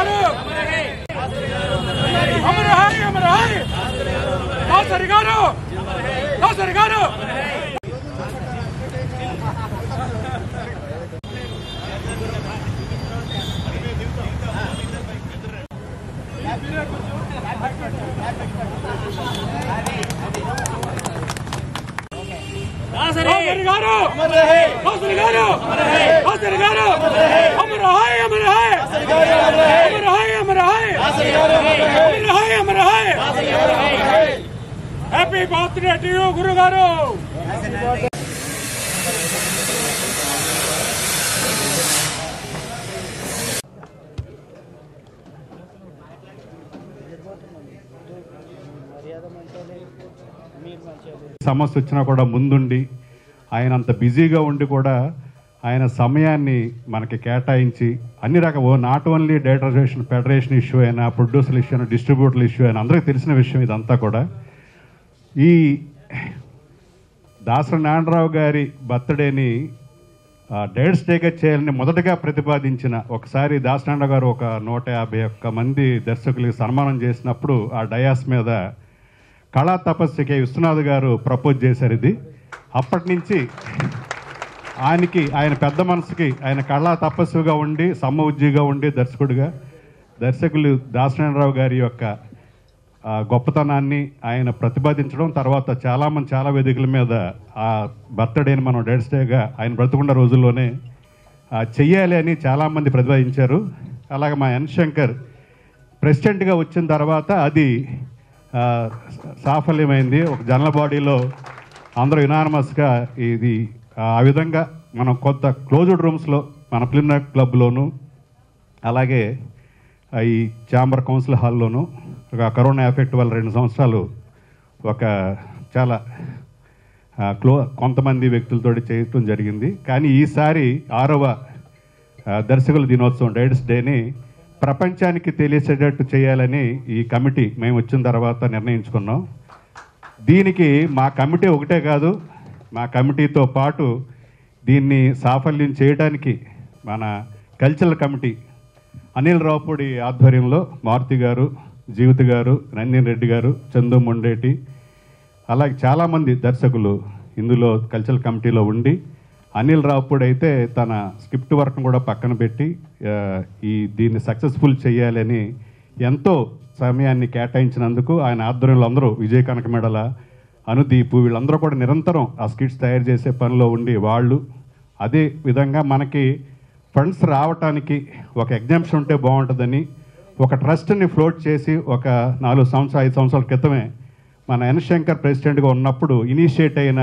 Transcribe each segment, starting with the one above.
గారు Amar hi Amar hi Dasari garu Dasari garu Dasari garu Dasari garu Dasari garu Amar hi Amar hi Amar hi Amar hi Amar hi Amar hi happy birthday to you Guru garu సమస్య వచ్చినా కూడా ముందుండి ఆయన అంత బిజీగా ఉండి కూడా ఆయన సమయాన్ని మనకి కేటాయించి అన్ని రకాల ఓ నాట్ ఓన్లీ డేటరేషన్ ఫెడరేషన్ ఇష్యూ అయినా ప్రొడ్యూసర్ ఇష్యూ అయినా డిస్ట్రిబ్యూటర్ల ఇష్యూ అయినా అందరికీ తెలిసిన విషయం ఇదంతా కూడా ఈ దాసరి నారాయణరావు గారి బర్త్డేని డేట్స్ డేగా చేయాలని మొదటగా ప్రతిపాదించిన ఒకసారి దాసనారాయణ గారు ఒక నూట యాభై ఒక్క మంది దర్శకులకి సన్మానం చేసినప్పుడు ఆ డయాస్ మీద కళా తపస్సుకి విశ్వనాథ్ గారు ప్రపోజ్ చేశారు ఇది అప్పటి నుంచి ఆయనకి ఆయన పెద్ద మనసుకి ఆయన కళా తపస్సుగా ఉండి సమ్మ ఉజ్జిగా ఉండి దర్శకుడిగా దర్శకులు దాసనారాయణరావు గారి యొక్క ఆ, గొప్పతనాన్ని ఆయన ప్రతిపాదించడం తర్వాత చాలామంది చాలా వేదికల మీద ఆ బర్త్డేని మనం డేట్స్ డేగా ఆయన బ్రతుకున్న రోజుల్లోనే ఆ, చెయ్యాలి అని చాలామంది ప్రతిపాదించారు అలాగే మా ఎన్ శంకర్ ప్రెసిడెంట్గా వచ్చిన తర్వాత అది ఆ, సాఫల్యమైంది ఒక జనరల్ బాడీలో అందరూ యునానమస్గా ఇది ఆ విధంగా మనం కొత్త క్లోజ్డ్ రూమ్స్లో మన ఫిల్మ్ నైట్ క్లబ్లోను అలాగే ఆ, ఈ ఛాంబర్ కౌన్సిల్ హాల్లోను ఒక కరోనా ఎఫెక్ట్ వల్ల రెండు సంవత్సరాలు ఒక చాలా ఆ, క్లో కొంతమంది వ్యక్తులతోటి చేయటం జరిగింది కానీ ఈసారి ఆరవ ఆ, దర్శకుల దినోత్సవం డైడ్స్ డేని ప్రపంచానికి తెలిసేటట్టు చేయాలని ఈ కమిటీ మేము వచ్చిన తర్వాత నిర్ణయించుకున్నాం దీనికి మా కమిటీ ఒకటే కాదు మా కమిటీతో పాటు దీన్ని సాఫల్యం చేయడానికి మన కల్చరల్ కమిటీ అనిల్ రావుపూడి ఆధ్వర్యంలో మారుతి గారు జీవిత గారు నందిన్ రెడ్డి గారు చందు మొండేటి అలాగే చాలామంది దర్శకులు ఇందులో కల్చరల్ కమిటీలో ఉండి అనిల్ రావుపూడి అయితే తన స్క్రిప్ట్ వర్క్ను కూడా పక్కన పెట్టి ఆ, ఈ దీన్ని సక్సెస్ఫుల్ చేయాలని ఎంతో సమయాన్ని కేటాయించినందుకు ఆయన ఆధ్వర్యంలో అందరూ విజయ్ కనకమెడల అనుదీపు వీళ్ళందరూ కూడా నిరంతరం ఆ స్కిట్స్ తయారు చేసే పనిలో ఉండి వాళ్ళు అదే విధంగా మనకి ఫండ్స్ రావటానికి ఒక ఎగ్జామ్షన్ ఉంటే బాగుంటుందని ఒక ట్రస్ట్ని ఫ్లోట్ చేసి ఒక నాలుగు సంవత్సరాలు ఐదు సంవత్సరాల క్రితమే మన ఎన్ శంకర్ ప్రెసిడెంట్గా ఉన్నప్పుడు ఇనిషియేట్ అయిన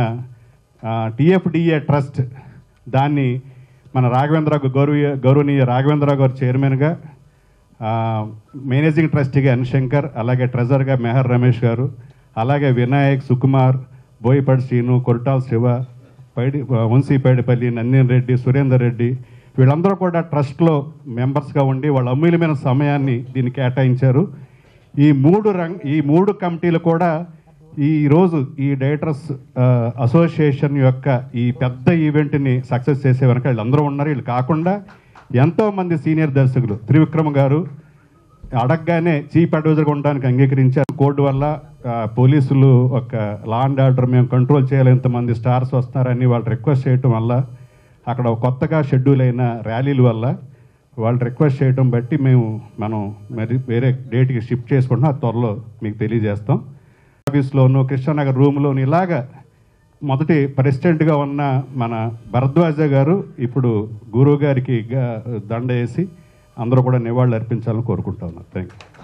టిఎఫ్డిఏ ట్రస్ట్ దాన్ని మన రాఘవేంద్ర గౌరవ గౌరవనీయ రాఘవేంద్ర గారు చైర్మన్గా ఆ, మేనేజింగ్ ట్రస్టీగా ఎన్ శంకర్ అలాగే ట్రెజర్గా మెహర్ రమేష్ గారు అలాగే వినాయక్ సుకుమార్ బోయపడి శ్రీను కొరటాల్ శివ పైడి వంశీ పైడిపల్లి నందిన్ రెడ్డి సురేందర్ రెడ్డి వీళ్ళందరూ కూడా ట్రస్ట్లో మెంబర్స్గా ఉండి వాళ్ళ అమూల్యమైన సమయాన్ని దీన్ని కేటాయించారు ఈ మూడు రంగ్ ఈ మూడు కమిటీలు కూడా ఈ రోజు ఈ డైరెక్టర్స్ ఆ, అసోసియేషన్ యొక్క ఈ పెద్ద ఈవెంట్ని సక్సెస్ చేసే వెనక వీళ్ళందరూ ఉన్నారు వీళ్ళు కాకుండా ఎంతోమంది సీనియర్ దర్శకులు త్రివిక్రమ్ గారు అడగగానే చీఫ్ అడ్వైజర్గా ఉండడానికి అంగీకరించారు కోర్టు వల్ల ఆ, పోలీసులు ఒక లా అండ్ ఆర్డర్ మేము కంట్రోల్ చేయాలి ఎంతమంది స్టార్స్ వస్తున్నారని వాళ్ళు రిక్వెస్ట్ చేయటం వల్ల అక్కడ కొత్తగా షెడ్యూల్ అయిన ర్యాలీల వల్ల వాళ్ళు రిక్వెస్ట్ చేయటం బట్టి మేము మనం మరి వేరే డేట్కి షిఫ్ట్ చేసుకుంటున్నాం అది త్వరలో మీకు తెలియజేస్తాం ఆఫీస్లోను కృష్ణానగర్ రూమ్లోను ఇలాగా మొదటి ప్రెసిడెంట్గా ఉన్న మన భరద్వాజ గారు ఇప్పుడు గురువు గారికి గా- దండ వేసి అందరూ కూడా నివాళులు అర్పించాలని కోరుకుంటా ఉన్నాను థ్యాంక్ యూ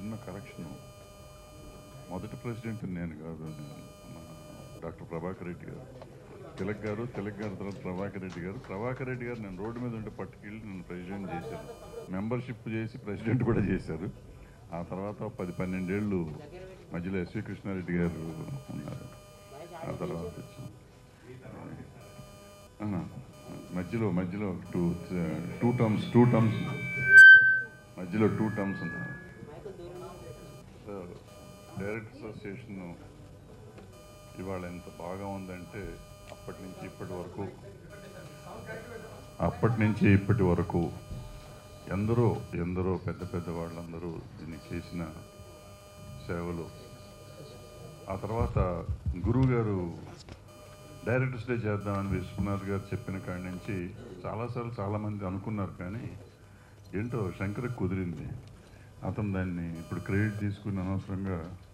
చిన్న కరెక్షన్ మొదటి ప్రెసిడెంట్ నేను కాదు నేను మన డాక్టర్ ప్రభాకర్ రెడ్డి గారు తిలక్ గారు తిలక్ గారి తర్వాత ప్రభాకర్ రెడ్డి గారు ప్రభాకర్ రెడ్డి గారు నేను రోడ్డు మీద ఉంటే పట్టుకెళ్ళి నేను ప్రెసిడెంట్ చేశాను మెంబర్షిప్ చేసి ప్రెసిడెంట్ కూడా చేశారు ఆ తర్వాత ఒక పది పన్నెండేళ్ళు మధ్యలో ఎస్వి కృష్ణారెడ్డి గారు ఉన్నారు ఆ తర్వాత వచ్చి ఆ, మధ్యలో మధ్యలో two two terms two terms మధ్యలో టూ టర్మ్స్ ఉన్నారు సో డైరెక్ట్ అసోసియేషన్ ఇవాళ ఎంత బాగా ఉందంటే అప్పటి నుంచి ఇప్పటి వరకు అప్పటి నుంచి ఇప్పటి వరకు ఎందరో ఎందరో పెద్ద పెద్ద వాళ్ళందరూ దీనికి చేసిన సేవలు ఆ తర్వాత గురువు గారు డైరెక్టర్స్ డే చేద్దామని విశ్వనాథ్ గారు చెప్పిన కాడి నుంచి చాలాసార్లు చాలామంది అనుకున్నారు కానీ ఏంటో శంకర్కి కుదిరింది అతను దాన్ని ఇప్పుడు క్రెడిట్ తీసుకుని అనవసరంగా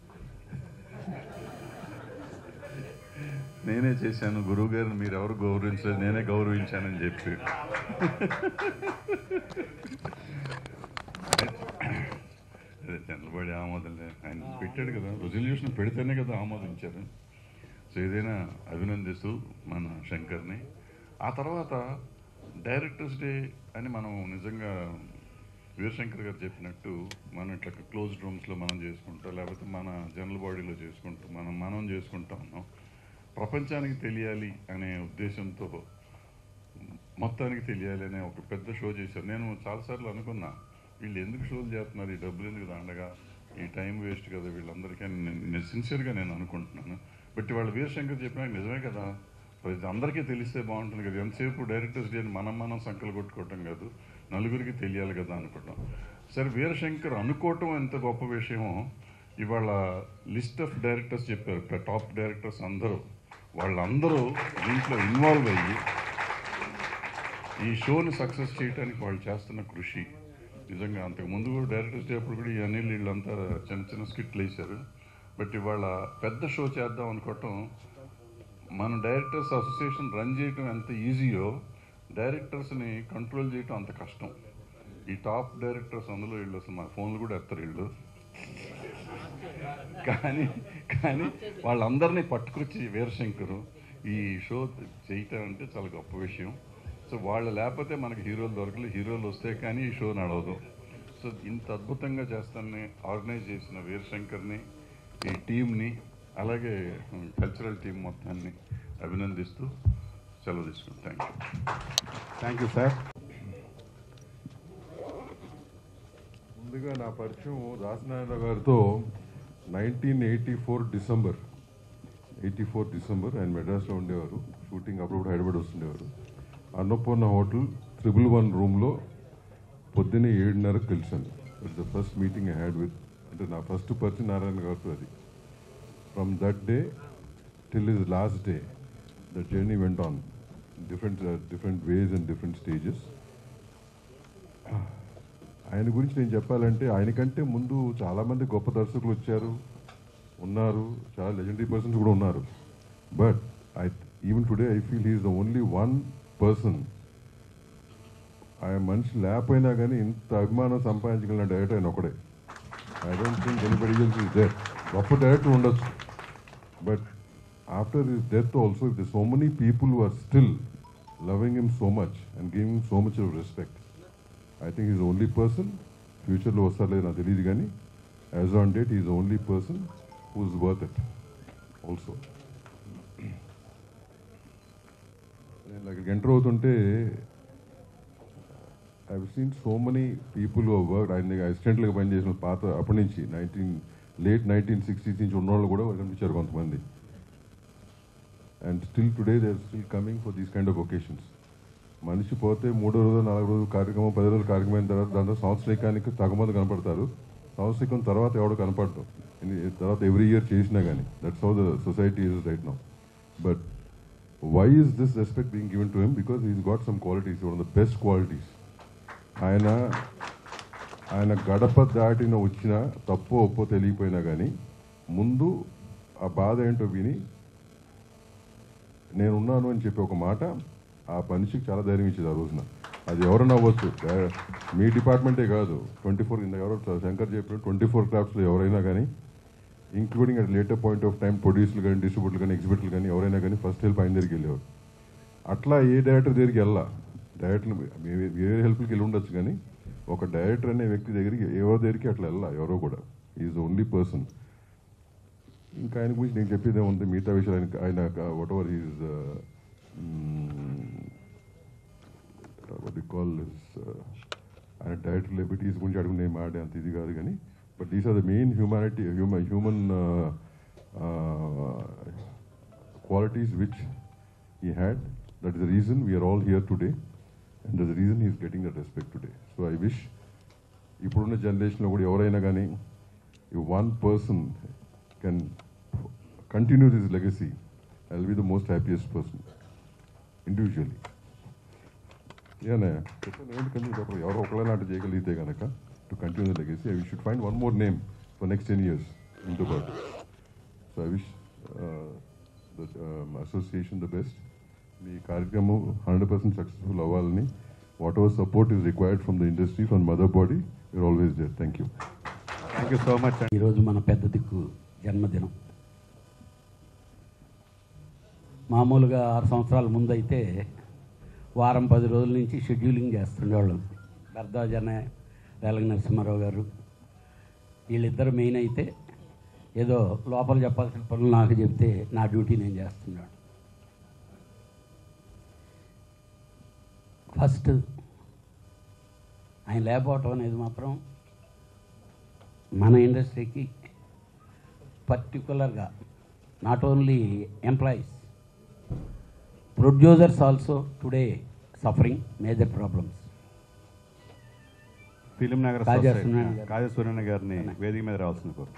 నేనే చేశాను గురువు గారిని మీరు ఎవరు గౌరవించలేదు నేనే గౌరవించానని చెప్పి అదే చంద్రబాబు ఆమోదం ఆయన పెట్టాడు కదా రెజల్యూషన్ పెడితేనే కదా ఆమోదించారు సో ఏదైనా అభినందిస్తూ మన శంకర్ని ఆ తర్వాత డైరెక్టర్స్ డే అని మనం నిజంగా వీరశంకర్ గారు చెప్పినట్టు మనం ఇట్లా క్లోజ్డ్ రూమ్స్లో మనం చేసుకుంటాం లేకపోతే మన జనరల్ బాడీలో చేసుకుంటాం మనం మనం చేసుకుంటా ఉన్నాం ప్రపంచానికి తెలియాలి అనే ఉద్దేశంతో మొత్తానికి తెలియాలి అనే ఒక పెద్ద షో చేశారు నేను చాలాసార్లు అనుకున్నా వీళ్ళు ఎందుకు షోలు చేస్తున్నారు ఈ డబ్బులు ఎందుకు దండగా ఈ టైం వేస్ట్ కదా వీళ్ళందరికీ అని నేను- నేను సిన్సియర్గా నేను అనుకుంటున్నాను బట్ వాళ్ళ వీరశంకర్ చెప్పినాక నిజమే కదా సో ఇది అందరికీ తెలిస్తే బాగుంటుంది కదా ఎంతసేపు డైరెక్టర్స్ డే మనం మనం సంకలు కొట్టుకోవటం కాదు నలుగురికి తెలియాలి కదా అనుకుంటాం సరే వీరశంకర్ అనుకోవటం ఎంత గొప్ప విషయమో ఇవాళ లిస్ట్ ఆఫ్ డైరెక్టర్స్ చెప్పారు టాప్ డైరెక్టర్స్ అందరూ వాళ్ళందరూ దీంట్లో ఇన్వాల్వ్ అయ్యి ఈ షోని సక్సెస్ చేయడానికి వాళ్ళు చేస్తున్న కృషి నిజంగా అంతకు ముందు కూడా డైరెక్టర్స్ డే అప్పుడు కూడా ఈ అనిల్ వీళ్ళంతా చిన్న చిన్న స్కిట్లు వేశారు బట్ ఇవాళ పెద్ద షో చేద్దాం అనుకోవటం మన డైరెక్టర్స్ అసోసియేషన్ రన్ చేయటం ఎంత ఈజీయో డైరెక్టర్స్ని కంట్రోల్ చేయటం అంత కష్టం ఈ టాప్ డైరెక్టర్స్ అందులో వీళ్ళు అసలు మా ఫోన్లు కూడా ఎత్తారు వీళ్ళు కానీ కానీ వాళ్ళందరినీ పట్టుకొచ్చి వీరశంకరు ఈ షో చేయటం అంటే చాలా గొప్ప విషయం సో వాళ్ళు లేకపోతే మనకి హీరోలు దొరకలేదు హీరోలు వస్తే కానీ ఈ షో నడవదు సో ఇంత అద్భుతంగా చేస్తానని ఆర్గనైజ్ చేసిన వీరశంకర్ని ఈ టీంని అలాగే కల్చరల్ టీం మొత్తాన్ని అభినందిస్తూ సెలవు తీసుకుంటాను thank you thank you sir ముందుగా నా పరిచయం దాసనారాయణ గారితో nineteen eighty four December eighty four December ఆయన మెడ్రాస్లో ఉండేవారు షూటింగ్ అప్పుడప్పుడు హైదరాబాద్ వస్తుండేవారు అన్నపూర్ణ హోటల్ త్రిబుల్ వన్ రూమ్లో పొద్దున్నే ఏడున్నరకు కలిసాను it's the first meeting I had with అంటే నా ఫస్ట్ పరిచయం నారాయణ గారితో అది from that day till his last day the journey went on different different ways and different stages ఆయన గురించి నేను చెప్పాలంటే ఆయనకంటే ముందు చాలామంది గొప్ప దర్శకులు వచ్చారు ఉన్నారు చాలా లెజెండరీ పర్సన్స్ కూడా ఉన్నారు but I even today I feel he's the only one person ఆయన మనిషి లేకపోయినా కానీ ఇంత అభిమానం సంపాదించగలిగిన డైరెక్టర్ ఆయన ఒకడే I don't think anybody else is there గొప్ప డైరెక్టర్ ఉండొచ్చు but after his death also if the so many people are still loving him so much and giving so much of respect I think is only person ఫ్యూచర్లో వస్తారు లేదు నాకు తెలియదు కానీ as on date is only person who's worth it also నేను అక్కడికి enter అవుతుంటే I seen so many people work ఆయన అసిస్టెంట్లుగా పనిచేసిన పాత అప్పటి నుంచి నైన్టీన్ లేట్ నైన్టీన్ సిక్స్టీస్ నుంచి ఉన్నవాళ్ళు కూడా కనిపించారు కొంతమంది and still today they are still coming for these kind of occasions మనిషి పోతే మూడో రోజు నాలుగు రోజులు కార్యక్రమం పది రోజులు కార్యక్రమం అయిన తర్వాత దాంట్లో సంవత్సరికానికి తగమంది కనపడతారు సంవత్సరికం తర్వాత ఎవడో కనపడతాం తర్వాత ఎవ్రీ ఇయర్ చేసినా కానీ that's how the society is right now but why is this respect being given to him because is got some qualities one of the best qualities ఆయన ఆయన గడప దాటిన వచ్చిన తప్పో ఒప్పో తెలియపోయినా కానీ ముందు ఆ బాధ ఏంటో విని నేనున్నాను అని చెప్పి ఒక మాట ఆ మనిషికి చాలా ధైర్యం ఇచ్చేది ఆ రోజున అది ఎవరైనా అవ్వచ్చు డా- మీ డిపార్ట్మెంటే కాదు ట్వంటీ ఫోర్ ఇంత ఎవరో శంకర్ చెప్పిన ట్వంటీ ఫోర్ క్రాఫ్ట్స్లో ఎవరైనా కానీ including at later point of time ప్రొడ్యూసర్లు కానీ డిస్ట్రిబ్యూటర్లు కానీ ఎగ్జిబిటర్లు కానీ ఎవరైనా కానీ ఫస్ట్ హెల్ప్ ఆయన దగ్గరికి వెళ్ళేవారు అట్లా ఏ డైరెక్టర్ దగ్గరికి వెళ్ళా డైరెక్టర్ వేరే హెల్ప్కి వెళ్ళి ఉండొచ్చు కానీ ఒక డైరెక్టర్ అనే వ్యక్తి దగ్గరికి ఎవరి దగ్గరికి అట్లా వెళ్ళా ఎవరో కూడా ఈజ్ ఓన్లీ పర్సన్ ఇంకా ఆయన గురించి నేను చెప్పేదే ఉంది మిగతా విషయాలు ఆయన ఆయన whatever is what call ఆయన డైరెక్టర్ లెబిటీస్ గురించి అడుగు నేను మాడే అంత ఇది కాదు కానీ but these are the main humanity human human qualities which he had. That is the reason we are all here today, and that's the reason he is getting that respect today. So I wish ఇప్పుడున్న జనరేషన్లో కూడా ఎవరైనా కానీ if one person can continue this legacy, I'll be the most happiest person, individually. ఏనా చెప్పండి ఎందుకంటే చెప్పండి ఎవరో ఒకళ్ళైనా అటు చేయగలిగితే కనుక to continue the legacy I should find one more name for next ten years ఇంటూ పాటు so I wish the association the best మీ కార్యక్రమం హండ్రెడ్ పర్సెంట్ సక్సెస్ఫుల్ అవ్వాలని whatever support is required from the industry from mother body you're always there thank you thank you so much అండి ఈరోజు మన పెద్ద దిక్కు జన్మదినం మామూలుగా ఆరు సంవత్సరాల ముందు అయితే వారం పది రోజుల నుంచి షెడ్యూలింగ్ చేస్తుండేవాళ్ళం భరద్వాజన రేలంగ నరసింహారావు గారు వీళ్ళిద్దరు మెయిన్ అయితే ఏదో లోపల చెప్పాల్సిన పనులు నాకు చెప్తే నా డ్యూటీ నేను చేస్తున్నాడు ఫస్ట్ ఆయన లేకపోవటం అనేది మాత్రం మన ఇండస్ట్రీకి పర్టికులర్గా not only employees producers also today suffering major problems film Nagar Kaja society- Suryanarayana garu. Kaja Suryanarayana గారిని వేదిక మీద రావాల్సింది కోరు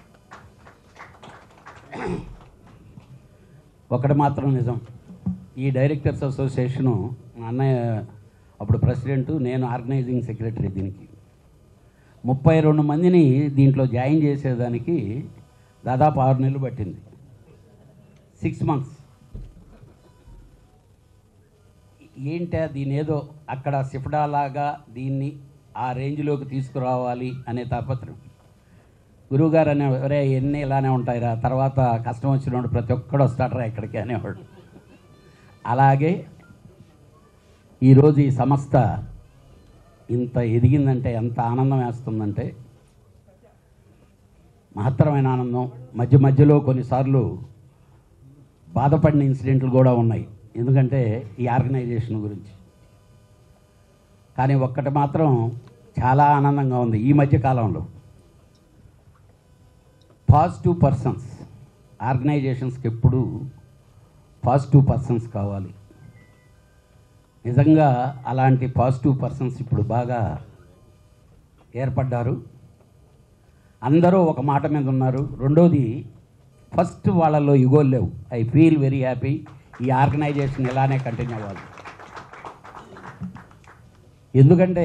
ఒకటి మాత్రం నిజం ఈ డైరెక్టర్స్ అసోసియేషను మా అన్నయ్య అప్పుడు ప్రెసిడెంట్ నేను ఆర్గనైజింగ్ సెక్రటరీ దీనికి ముప్పై రెండు మందిని దీంట్లో జాయిన్ చేసేదానికి దాదాపు ఆరు నెలలు పట్టింది సిక్స్ మంత్స్ ఏంటా దీని ఏదో అక్కడ సిఫడా లాగా దీన్ని ఆ రేంజ్లోకి తీసుకురావాలి అనే తాపత్రం గురువుగారు అనే ఒరే ఎన్ని ఇలానే ఉంటాయిరా తర్వాత కష్టం వచ్చినప్పుడు ప్రతి ఒక్కడు వస్తాడరా ఇక్కడికి అనేవాడు అలాగే ఈరోజు ఈ సంస్థ ఇంత ఎదిగిందంటే ఎంత ఆనందం వేస్తుందంటే మహత్తరమైన ఆనందం మధ్య మధ్యలో కొన్నిసార్లు బాధపడిన ఇన్సిడెంట్లు కూడా ఉన్నాయి ఎందుకంటే ఈ ఆర్గనైజేషన్ గురించి కానీ ఒక్కటి మాత్రం చాలా ఆనందంగా ఉంది ఈ మధ్య కాలంలో పాజిటివ్ పర్సన్స్ ఆర్గనైజేషన్స్కి ఎప్పుడు పాజిటివ్ పర్సన్స్ కావాలి నిజంగా అలాంటి పాజిటివ్ పర్సన్స్ ఇప్పుడు బాగా ఏర్పడ్డారు అందరూ ఒక మాట మీద ఉన్నారు రెండోది ఫస్ట్ వాళ్ళలో ఇగోలు లేవు ఐ ఫీల్ వెరీ హ్యాపీ ఈ ఆర్గనైజేషన్ ఇలానే కంటిన్యూ అవ్వాలి ఎందుకంటే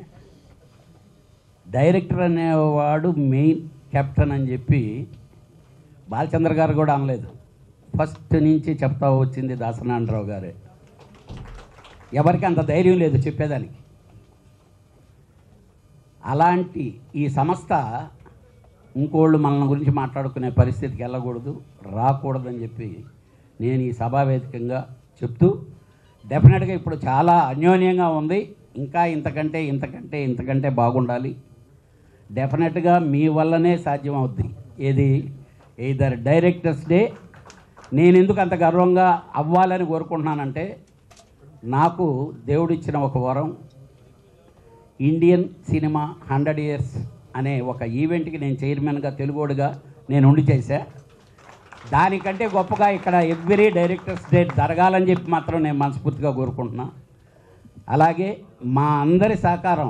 డైరెక్టర్ అనేవాడు మెయిన్ కెప్టెన్ అని చెప్పి బాలచంద్ర గారు కూడా అనలేదు ఫస్ట్ నుంచి చెప్తా వచ్చింది దాసనారాయణరావు గారే ఎవరికి అంత ధైర్యం లేదు చెప్పేదానికి అలాంటి ఈ సంస్థ ఇంకోళ్ళు మన గురించి మాట్లాడుకునే పరిస్థితికి వెళ్ళకూడదు రాకూడదని చెప్పి నేను ఈ సభావేదికంగా చెప్తూ డెఫినెట్గా ఇప్పుడు చాలా అన్యోన్యంగా ఉంది ఇంకా ఇంతకంటే ఇంతకంటే ఇంతకంటే బాగుండాలి డెఫినెట్గా మీ వల్లనే సాధ్యం అవుద్ది ఏది ఇద్దరు డైరెక్టర్స్ డే నేను ఎందుకు అంత గర్వంగా అవ్వాలని కోరుకుంటున్నానంటే నాకు దేవుడిచ్చిన ఒక వరం ఇండియన్ సినిమా హండ్రెడ్ ఇయర్స్ అనే ఒక ఈవెంట్కి నేను చైర్మన్గా తెలుగోడుగా నేను ఉండి చేశా దానికంటే గొప్పగా ఇక్కడ ఎవ్రీ డైరెక్టర్స్ డే జరగాలని చెప్పి మాత్రం నేను మనస్ఫూర్తిగా కోరుకుంటున్నా అలాగే మా అందరి సహకారం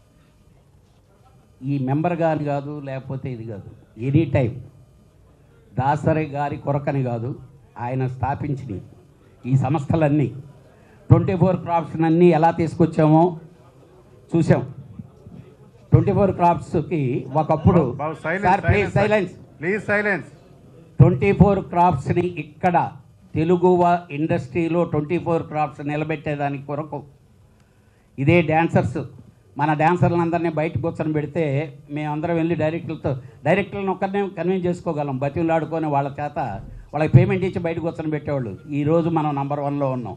ఈ మెంబర్ గారి కాదు లేకపోతే ఇది కాదు ఎనీ టైం దాసరి గారి కొరకని కాదు ఆయన స్థాపించిన ఈ సంస్థలన్నీ ట్వంటీ ఫోర్ క్రాప్స్ అన్నీ ఎలా తీసుకొచ్చామో చూసాం ట్వంటీ ఫోర్ క్రాప్స్కి ఒకప్పుడు Babu sir please silence silence please silence twenty four క్రాప్స్ని ఇక్కడ తెలుగు వా- ఇండస్ట్రీలో ట్వంటీ ఫోర్ క్రాప్స్ నిలబెట్టేదానికి కొరకు ఇదే డ్యాన్సర్స్ మన డాన్సర్లందరినీ బయట కూర్చొని పెడితే మేమందరం వెళ్ళి డైరెక్టర్లతో డైరెక్టర్లను ఒక్కరినే కన్విన్స్ చేసుకోగలం బతిలాడుకొని వాళ్ళ చేత వాళ్ళకి పేమెంట్ ఇచ్చి బయట కూర్చొని పెట్టేవాళ్ళు ఈరోజు మనం నంబర్ వన్లో ఉన్నాం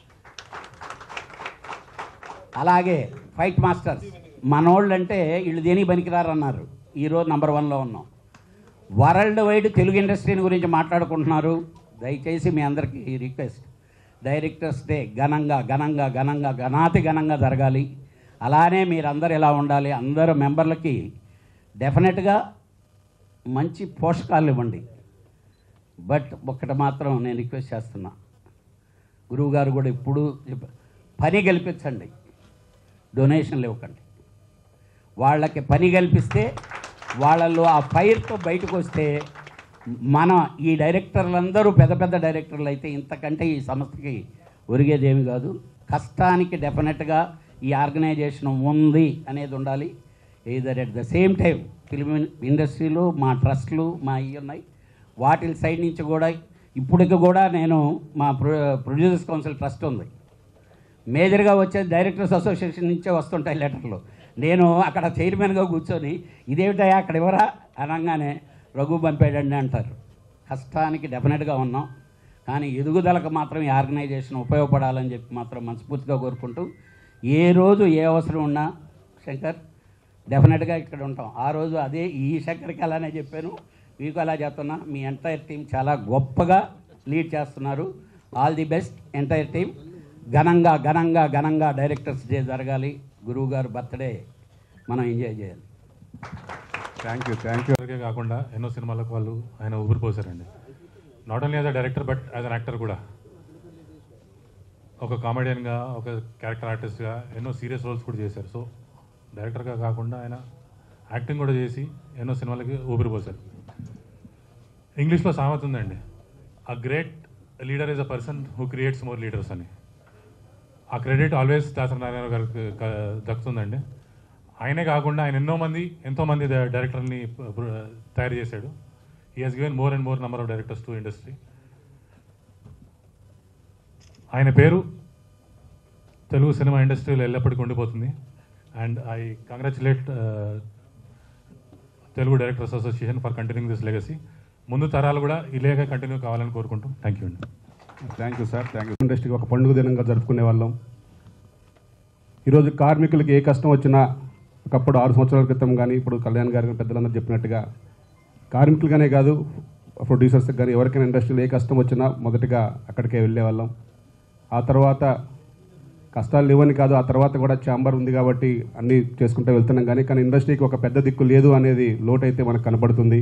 అలాగే ఫైట్ మాస్టర్స్ మనోళ్ళు అంటే వీళ్ళు దేనికి పనికిరారు అన్నారు ఈరోజు నంబర్ వన్లో ఉన్నాం వరల్డ్ వైడ్ తెలుగు ఇండస్ట్రీని గురించి మాట్లాడుకుంటున్నారు దయచేసి మీ అందరికీ రిక్వెస్ట్ డైరెక్టర్స్ డే ఘనంగా ఘనంగా ఘనంగా ఘనాతి ఘనంగా జరగాలి అలానే మీరందరూ ఎలా ఉండాలి అందరూ మెంబర్లకి డెఫినెట్గా మంచి పోషకాలు ఇవ్వండి బట్ ఒక్కటి మాత్రం నేను రిక్వెస్ట్ చేస్తున్నా గురువుగారు కూడా ఇప్పుడు చెప్ప- పని కల్పించండి డొనేషన్లు ఇవ్వకండి వాళ్ళకి పని కల్పిస్తే వాళ్ళల్లో ఆ ఫైర్తో బయటకు వస్తే మన ఈ డైరెక్టర్లందరూ పెద్ద పెద్ద డైరెక్టర్లు అయితే ఇంతకంటే ఈ సంస్థకి ఒరిగేదేమి కాదు కష్టానికి డెఫినెట్గా ఈ ఆర్గనైజేషన్ ఉంది అనేది ఉండాలి either at the same time film ఇండస్ట్రీలో మా ట్రస్ట్లు మా ఇవి ఉన్నాయి వాటి సైడ్ నుంచి కూడా ఇప్పటికి కూడా నేను మా ప్రొ ప్రొడ్యూసర్స్ కౌన్సిల్ ట్రస్ట్ ఉంది మేజర్గా వచ్చే డైరెక్టర్స్ అసోసియేషన్ నుంచే వస్తుంటాయి లెటర్లు నేను అక్కడ చైర్మన్గా కూర్చొని ఇదేమిటయా అక్కడ ఎవరా అనగానే రఘు పంపాడండి అంటారు కష్టానికి డెఫినెట్గా ఉన్నాం కానీ ఎదుగుదలకు మాత్రం ఈ ఆర్గనైజేషన్ ఉపయోగపడాలని చెప్పి మాత్రం మనస్ఫూర్తిగా కోరుకుంటూ ఏ రోజు ఏ అవసరం ఉన్నా శంకర్ డెఫినెట్గా ఇక్కడ ఉంటాం ఆ రోజు అదే ఈ శంకర్కి అలానే చెప్పాను మీకు అలా చెప్తున్నా మీ ఎంటైర్ టీం చాలా గొప్పగా లీడ్ చేస్తున్నారు all the best entire team ఘనంగా ఘనంగా ఘనంగా డైరెక్టర్స్ డే జరగాలి గురువు గారు బర్త్డే మనం ఎంజాయ్ చేయాలి థ్యాంక్ యూ థ్యాంక్ యూ వరకే కాకుండా ఎన్నో సినిమాలకు వాళ్ళు ఆయన ఊపిరిపోసారండి not only as a director but as an actor కూడా ఒక కామెడియన్గా ఒక క్యారెక్టర్ ఆర్టిస్ట్గా ఎన్నో సీరియస్ రోల్స్ కూడా చేశారు సో డైరెక్టర్గా కాకుండా ఆయన యాక్టింగ్ కూడా చేసి ఎన్నో సినిమాలకి ఊపిరిపోశారు ఇంగ్లీష్లో సామెత ఉందండి a great leader is a person who creates more leaders అని ఆ క్రెడిట్ ఆల్వేస్ దాసరి నారాయణ గారికి క- దక్కుతుందండి ఆయనే కాకుండా ఆయన ఎన్నో మంది ఎంతో మంది డ- డైరెక్టర్ని ప- ప- తయారు చేశాడు he has given more and more number of directors to industry ఆయన పేరు తెలుగు సినిమా ఇండస్ట్రీలో ఎల్లప్పటికీ ఉండిపోతుంది and I congratulate Telugu directors association for continuing this legacy ముందు తరాలు కూడా ఇలాగే కంటిన్యూ కావాలని కోరుకుంటూ థ్యాంక్ యూ అండి thank you sir thank you ఇండస్ట్రీకి ఒక పండుగ దినంగా జరుపుకునే వాళ్ళం ఈరోజు కార్మికులకి ఏ కష్టం వచ్చినా ఒకప్పుడు ఆరు సంవత్సరాల క్రితం కానీ ఇప్పుడు కళ్యాణ్ గారు కానీ పెద్దలందరూ చెప్పినట్టుగా కార్మికులుగానే కాదు ప్రొడ్యూసర్స్కి కానీ ఎవరికైనా ఇండస్ట్రీలో ఏ కష్టం వచ్చినా మొదటగా అక్కడికే వెళ్ళేవాళ్ళం ఆ తర్వాత కష్టాలు లేవని కాదు ఆ తర్వాత కూడా ఛాంబర్ ఉంది కాబట్టి అన్నీ చేసుకుంటూ వెళ్తున్నాం కానీ కానీ ఇండస్ట్రీకి ఒక పెద్ద దిక్కు లేదు అనేది లోటు అయితే మనకు కనపడుతుంది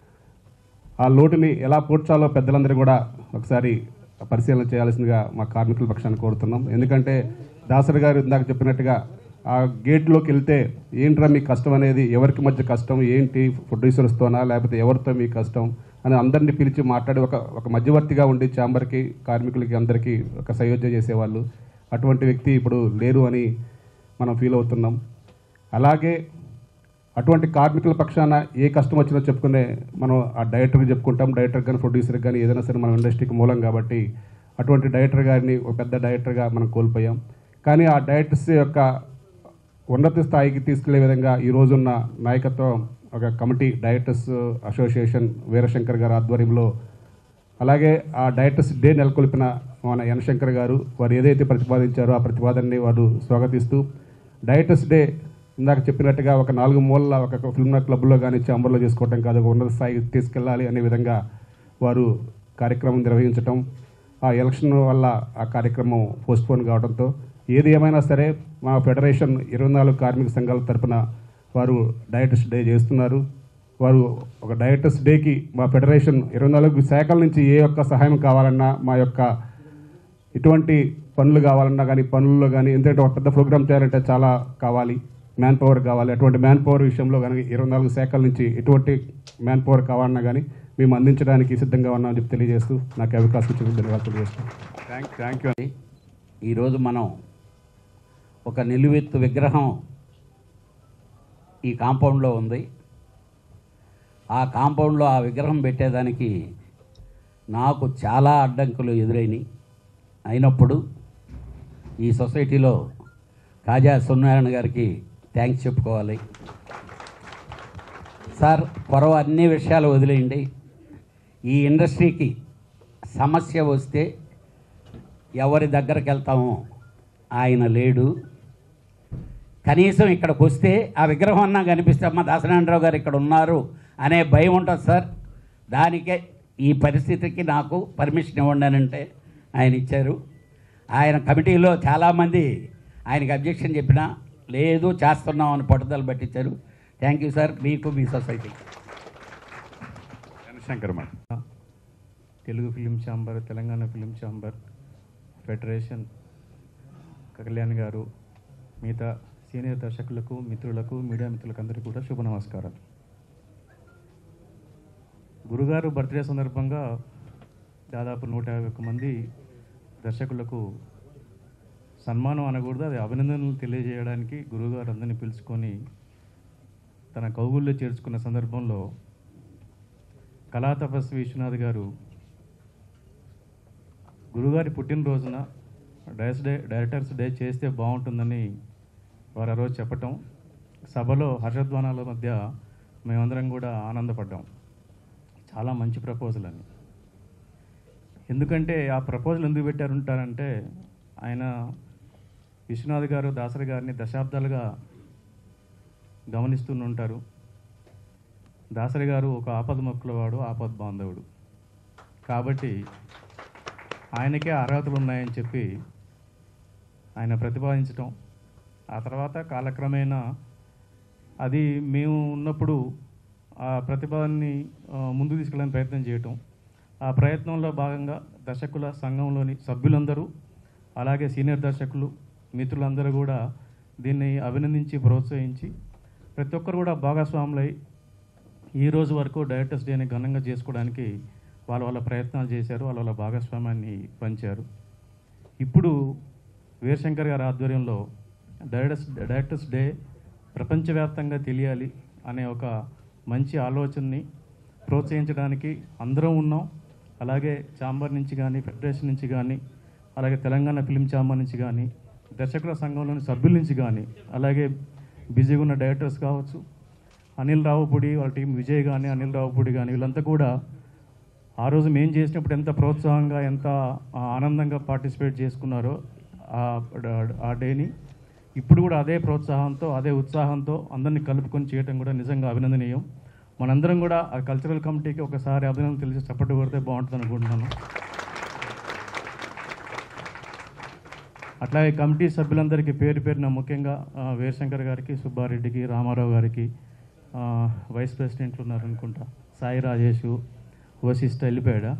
ఆ లోటుని ఎలా పూడ్చాలో పెద్దలందరూ కూడా ఒకసారి పరిశీలన చేయాల్సిందిగా మా కార్మికుల పక్షాన్ని కోరుతున్నాం ఎందుకంటే దాసరి గారు ఇందాక చెప్పినట్టుగా ఆ గేట్లోకి వెళ్తే ఏంట్రా మీ కష్టం అనేది ఎవరికి మధ్య కష్టం ఏంటి ప్రొడ్యూసర్స్తోనా లేకపోతే ఎవరితో మీ కష్టం అని అందరినీ పిలిచి మాట్లాడి ఒక ఒక మధ్యవర్తిగా ఉండి ఛాంబర్కి కార్మికులకి అందరికీ ఒక సయోధ్య చేసేవాళ్ళు అటువంటి వ్యక్తి ఇప్పుడు లేరు అని మనం ఫీల్ అవుతున్నాం అలాగే అటువంటి కార్మికుల పక్షాన ఏ కష్టం వచ్చినా చెప్పుకునే మనం ఆ డైరెక్టర్కి చెప్పుకుంటాం డైరెక్టర్ కానీ ప్రొడ్యూసర్కి కానీ ఏదైనా సరే మన ఇండస్ట్రీకి మూలం కాబట్టి అటువంటి డైరెక్టర్ గారిని ఒక పెద్ద డైరెక్టర్గా మనం కోల్పోయాం కానీ ఆ డైరెక్టర్స్ యొక్క ఉన్నత స్థాయికి తీసుకెళ్లే విధంగా ఈ రోజున్న నాయకత్వం ఒక కమిటీ డైరెక్టర్స్ అసోసియేషన్ వీరశంకర్ గారి ఆధ్వర్యంలో అలాగే ఆ డైరెక్టర్స్ డే నెలకొల్పిన మన ఎన్ శంకర్ గారు వారు ఏదైతే ప్రతిపాదించారో ఆ ప్రతిపాదనని వారు స్వాగతిస్తూ డైరెక్టర్స్ డే ఇందాక చెప్పినట్టుగా ఒక నాలుగు మూలల ఒక ఫిల్మ్ క్లబ్లో కానీ చాంబర్లో చేసుకోవటం కాదు ఒక ఉన్నత స్థాయికి తీసుకెళ్ళాలి అనే విధంగా వారు కార్యక్రమం నిర్వహించటం ఆ ఎలక్షన్ వల్ల ఆ కార్యక్రమం పోస్ట్పోన్ కావడంతో ఏది ఏమైనా సరే మా ఫెడరేషన్ ఇరవై నాలుగు కార్మిక సంఘాల తరపున వారు డైరెక్టర్స్ డే చేస్తున్నారు వారు ఒక డైరెక్టర్స్ డేకి మా ఫెడరేషన్ ఇరవై నాలుగు శాఖల నుంచి ఏ ఒక్క సహాయం కావాలన్నా మా యొక్క ఎటువంటి పనులు కావాలన్నా కానీ పనుల్లో కానీ ఎందుకంటే ఒక పెద్ద ప్రోగ్రామ్ చేయాలంటే చాలా కావాలి మ్యాన్ పవర్ కావాలి అటువంటి మ్యాన్ పవర్ విషయంలో కానీ ఇరవై నాలుగు శాఖల నుంచి ఎటువంటి మ్యాన్ పవర్ కావాలన్నా కానీ మేము అందించడానికి సిద్ధంగా ఉన్నామని చెప్పి తెలియజేస్తూ నాకు అవకాశం ఇచ్చిన ధన్యవాదాలు తెలియజేస్తాను థ్యాంక్ థ్యాంక్ యూ ఈరోజు మనం ఒక నిలువెత్తు విగ్రహం ఈ కాంపౌండ్లో ఉంది ఆ కాంపౌండ్లో ఆ విగ్రహం పెట్టేదానికి నాకు చాలా అడ్డంకులు ఎదురైనాయి అయినప్పుడు ఈ సొసైటీలో కాజా సూర్యనారాయణ గారికి థ్యాంక్స్ చెప్పుకోవాలి సార్ పొరవ అన్ని విషయాలు వదిలేయండి ఈ ఇండస్ట్రీకి సమస్య వస్తే ఎవరి దగ్గరికి వెళ్తామో ఆయన లేడు కనీసం ఇక్కడికి వస్తే ఆ విగ్రహం అన్నా కనిపిస్తే అమ్మ దాసనారాయణరావు గారు ఇక్కడ ఉన్నారు అనే భయం ఉంటుంది సార్ దానికే ఈ పరిస్థితికి నాకు పర్మిషన్ ఇవ్వండి అని అంటే ఆయన ఇచ్చారు ఆయన కమిటీలో చాలామంది ఆయనకి అబ్జెక్షన్ చెప్పినా లేదు చేస్తున్నాం అని పట్టుదల పట్టించారు థ్యాంక్ యూ సార్ మీకు మీ సొసైటీ శంకర్ మాట Telugu film chamber Telangana film chamber federation Kalyan garu మిగతా సీనియర్ దర్శకులకు మిత్రులకు మీడియా మిత్రులకు అందరికీ కూడా శుభ నమస్కారాలు గురుగారు బర్త్డే సందర్భంగా దాదాపు నూట యాభై ఒక్క మంది దర్శకులకు సన్మానం అనకూడదు అది అభినందనలు తెలియజేయడానికి గురువుగారు అందరినీ పిలుచుకొని తన కౌగుల్లో చేర్చుకున్న సందర్భంలో కళా తపస్వి విశ్వనాథ్ గారు గురుగారి పుట్టినరోజున డైరెక్టర్స్ డే డైరెక్టర్స్ డే చేస్తే బాగుంటుందని వారు ఆ రోజు చెప్పటం సభలో హర్షధ్వానాల మధ్య మేమందరం కూడా ఆనందపడ్డాం చాలా మంచి ప్రపోజల్ అని ఎందుకంటే ఆ ప్రపోజల్ ఎందుకు పెట్టారుంటారంటే ఆయన విశ్వనాథ్ గారు దాసరి గారిని దశాబ్దాలుగా గమనిస్తూనే ఉంటారు దాసరి గారు ఒక ఆపద మొక్కులవాడు ఆపద బాంధవుడు కాబట్టి ఆయనకే అర్హతలు ఉన్నాయని చెప్పి ఆయన ప్రతిపాదించటం ఆ తర్వాత కాలక్రమేణా అది మేము ఉన్నప్పుడు ఆ ప్రతిపాదనని ఆ, ముందుకు తీసుకెళ్ళడానికి ప్రయత్నం చేయటం ఆ ప్రయత్నంలో భాగంగా దర్శకుల సంఘంలోని సభ్యులందరూ అలాగే సీనియర్ దర్శకులు మిత్రులందరూ కూడా దీన్ని అభినందించి ప్రోత్సహించి ప్రతి ఒక్కరు కూడా భాగస్వాములై ఈ రోజు వరకు డైరెక్టర్స్ డేని ఘనంగా చేసుకోవడానికి వాళ్ళ వాళ్ళ ప్రయత్నాలు చేశారు వాళ్ళ వాళ్ళ భాగస్వామ్యాన్ని పంచారు ఇప్పుడు వీరశంకర్ గారి ఆధ్వర్యంలో డైరెక్టర్స్ డైరెక్టర్స్ డే ప్రపంచవ్యాప్తంగా తెలియాలి అనే ఒక మంచి ఆలోచనని ప్రోత్సహించడానికి అందరం ఉన్నాం అలాగే ఛాంబర్ నుంచి కానీ ఫెడరేషన్ నుంచి కానీ అలాగే తెలంగాణ ఫిలిం ఛాంబర్ నుంచి కానీ దర్శకుల సంఘంలోని సభ్యుల నుంచి కానీ అలాగే బిజీగా ఉన్న డైరెక్టర్స్ కావచ్చు అనిల్ రావుపూడి వాళ్ళ టీం విజయ్ కానీ అనిల్ రావుపూడి కానీ వీళ్ళంతా కూడా ఆ రోజు మేము చేసినప్పుడు ఎంత ప్రోత్సాహంగా ఎంత ఆ, ఆనందంగా పార్టిసిపేట్ చేసుకున్నారో ఆ- ఆ డేని ఇప్పుడు కూడా అదే ప్రోత్సాహంతో అదే ఉత్సాహంతో అందరినీ కలుపుకొని చేయటం కూడా నిజంగా అభినందనీయం మనందరం కూడా ఆ కల్చరల్ కమిటీకి ఒకసారి అభినందన తెలిసి చప్పట్టు కొడితే బాగుంటుంది అనుకుంటున్నాను అట్లాగే కమిటీ సభ్యులందరికీ పేరు పేరున ముఖ్యంగా ఆ, వీరశంకర్ గారికి సుబ్బారెడ్డికి రామారావు గారికి ఆ, వైస్ ప్రెసిడెంట్లు ఉన్నారు అనుకుంటా సాయి రాజేష్ వశిష్ఠ వెళ్ళిపోయాడా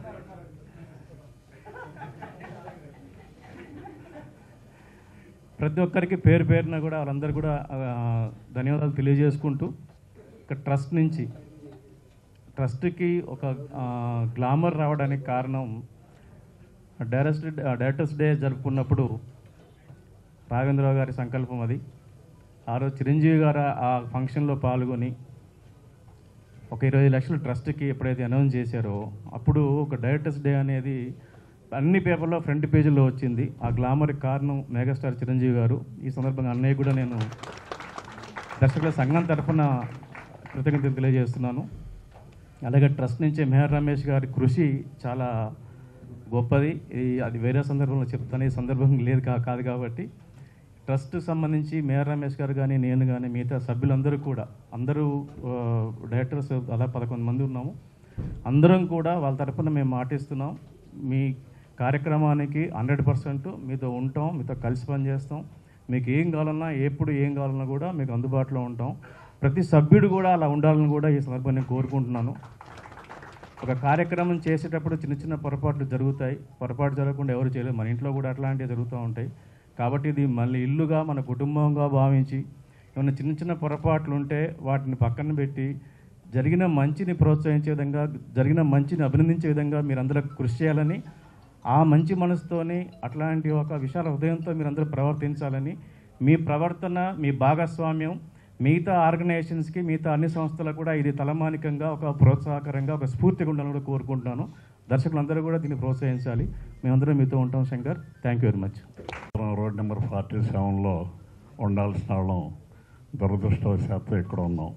ప్రతి ఒక్కరికి పేరు పేరున కూడా వాళ్ళందరూ కూడా ఆ, ధన్యవాదాలు తెలియజేసుకుంటూ ఇక ట్రస్ట్ నుంచి ట్రస్ట్కి ఒక ఆ, గ్లామర్ రావడానికి కారణం డైరెక్ట్ డైరెక్టర్స్ డే జరుపుకున్నప్పుడు రాఘవేంద్రరావు గారి సంకల్పం అది ఆ రోజు చిరంజీవి గారు ఆ ఫంక్షన్లో పాల్గొని ఒక ఇరవై లక్షలు ట్రస్ట్కి ఎప్పుడైతే అనౌన్స్ చేశారో అప్పుడు ఒక డైరెక్టర్స్ డే అనేది అన్ని పేపర్లో ఫ్రంట్ పేజీలో వచ్చింది ఆ గ్లామర్ కారణం మెగాస్టార్ చిరంజీవి గారు ఈ సందర్భంగా అన్నయ్య కూడా నేను దర్శకుల సంఘం తరఫున కృతజ్ఞతలు తెలియజేస్తున్నాను అలాగే ట్రస్ట్ నుంచి మెహర్ రమేష్ గారి కృషి చాలా గొప్పది ఈ అది వేరే సందర్భంలో చెప్తాను ఈ సందర్భం లేదు కా కాదు కాబట్టి ట్రస్ట్ సంబంధించి మేయర్ రమేష్ గారు కానీ నేను కానీ మిగతా సభ్యులందరూ కూడా అందరూ ఆ, డైరెక్టర్స్ అలా పదకొండు మంది ఉన్నాము అందరం కూడా వాళ్ళ తరఫున మేము మాటిస్తున్నాం మీ కార్యక్రమానికి హండ్రెడ్ పర్సెంట్ మీతో ఉంటాం మీతో కలిసి పనిచేస్తాం మీకు ఏం కావాలన్నా ఎప్పుడు ఏం కావాలన్నా కూడా మీకు అందుబాటులో ఉంటాం ప్రతి సభ్యుడు కూడా అలా ఉండాలని కూడా ఈ సందర్భంగా నేను కోరుకుంటున్నాను ఒక కార్యక్రమం చేసేటప్పుడు చిన్న చిన్న పొరపాట్లు జరుగుతాయి పొరపాటు జరగకుండా ఎవరు చేయలేదు మన ఇంట్లో కూడా అట్లాంటివి జరుగుతూ ఉంటాయి కాబట్టి ఇది మళ్ళీ ఇల్లుగా మన కుటుంబంగా భావించి ఏమైనా చిన్న చిన్న పొరపాట్లు ఉంటే వాటిని పక్కన పెట్టి జరిగిన మంచిని ప్రోత్సహించే విధంగా జరిగిన మంచిని అభినందించే విధంగా మీరందరూ కృషి చేయాలని ఆ మంచి మనసుతోని అట్లాంటి ఒక విశాల హృదయంతో మీరందరూ ప్రవర్తించాలని మీ ప్రవర్తన మీ భాగస్వామ్యం మిగతా ఆర్గనైజేషన్స్కి మిగతా అన్ని సంస్థలకు కూడా ఇది తలమానికంగా ఒక ప్రోత్సాహకరంగా ఒక స్ఫూర్తిగా ఉండాలని కూడా కోరుకుంటున్నాను దర్శకులందరూ కూడా దీన్ని ప్రోత్సహించాలి మేమందరం మీతో ఉంటాం Shankar thank you very much road number forty సెవెన్లో ఉండాల్సిన వాళ్ళం దురదృష్టవశాత్తు ఇక్కడ ఉన్నాం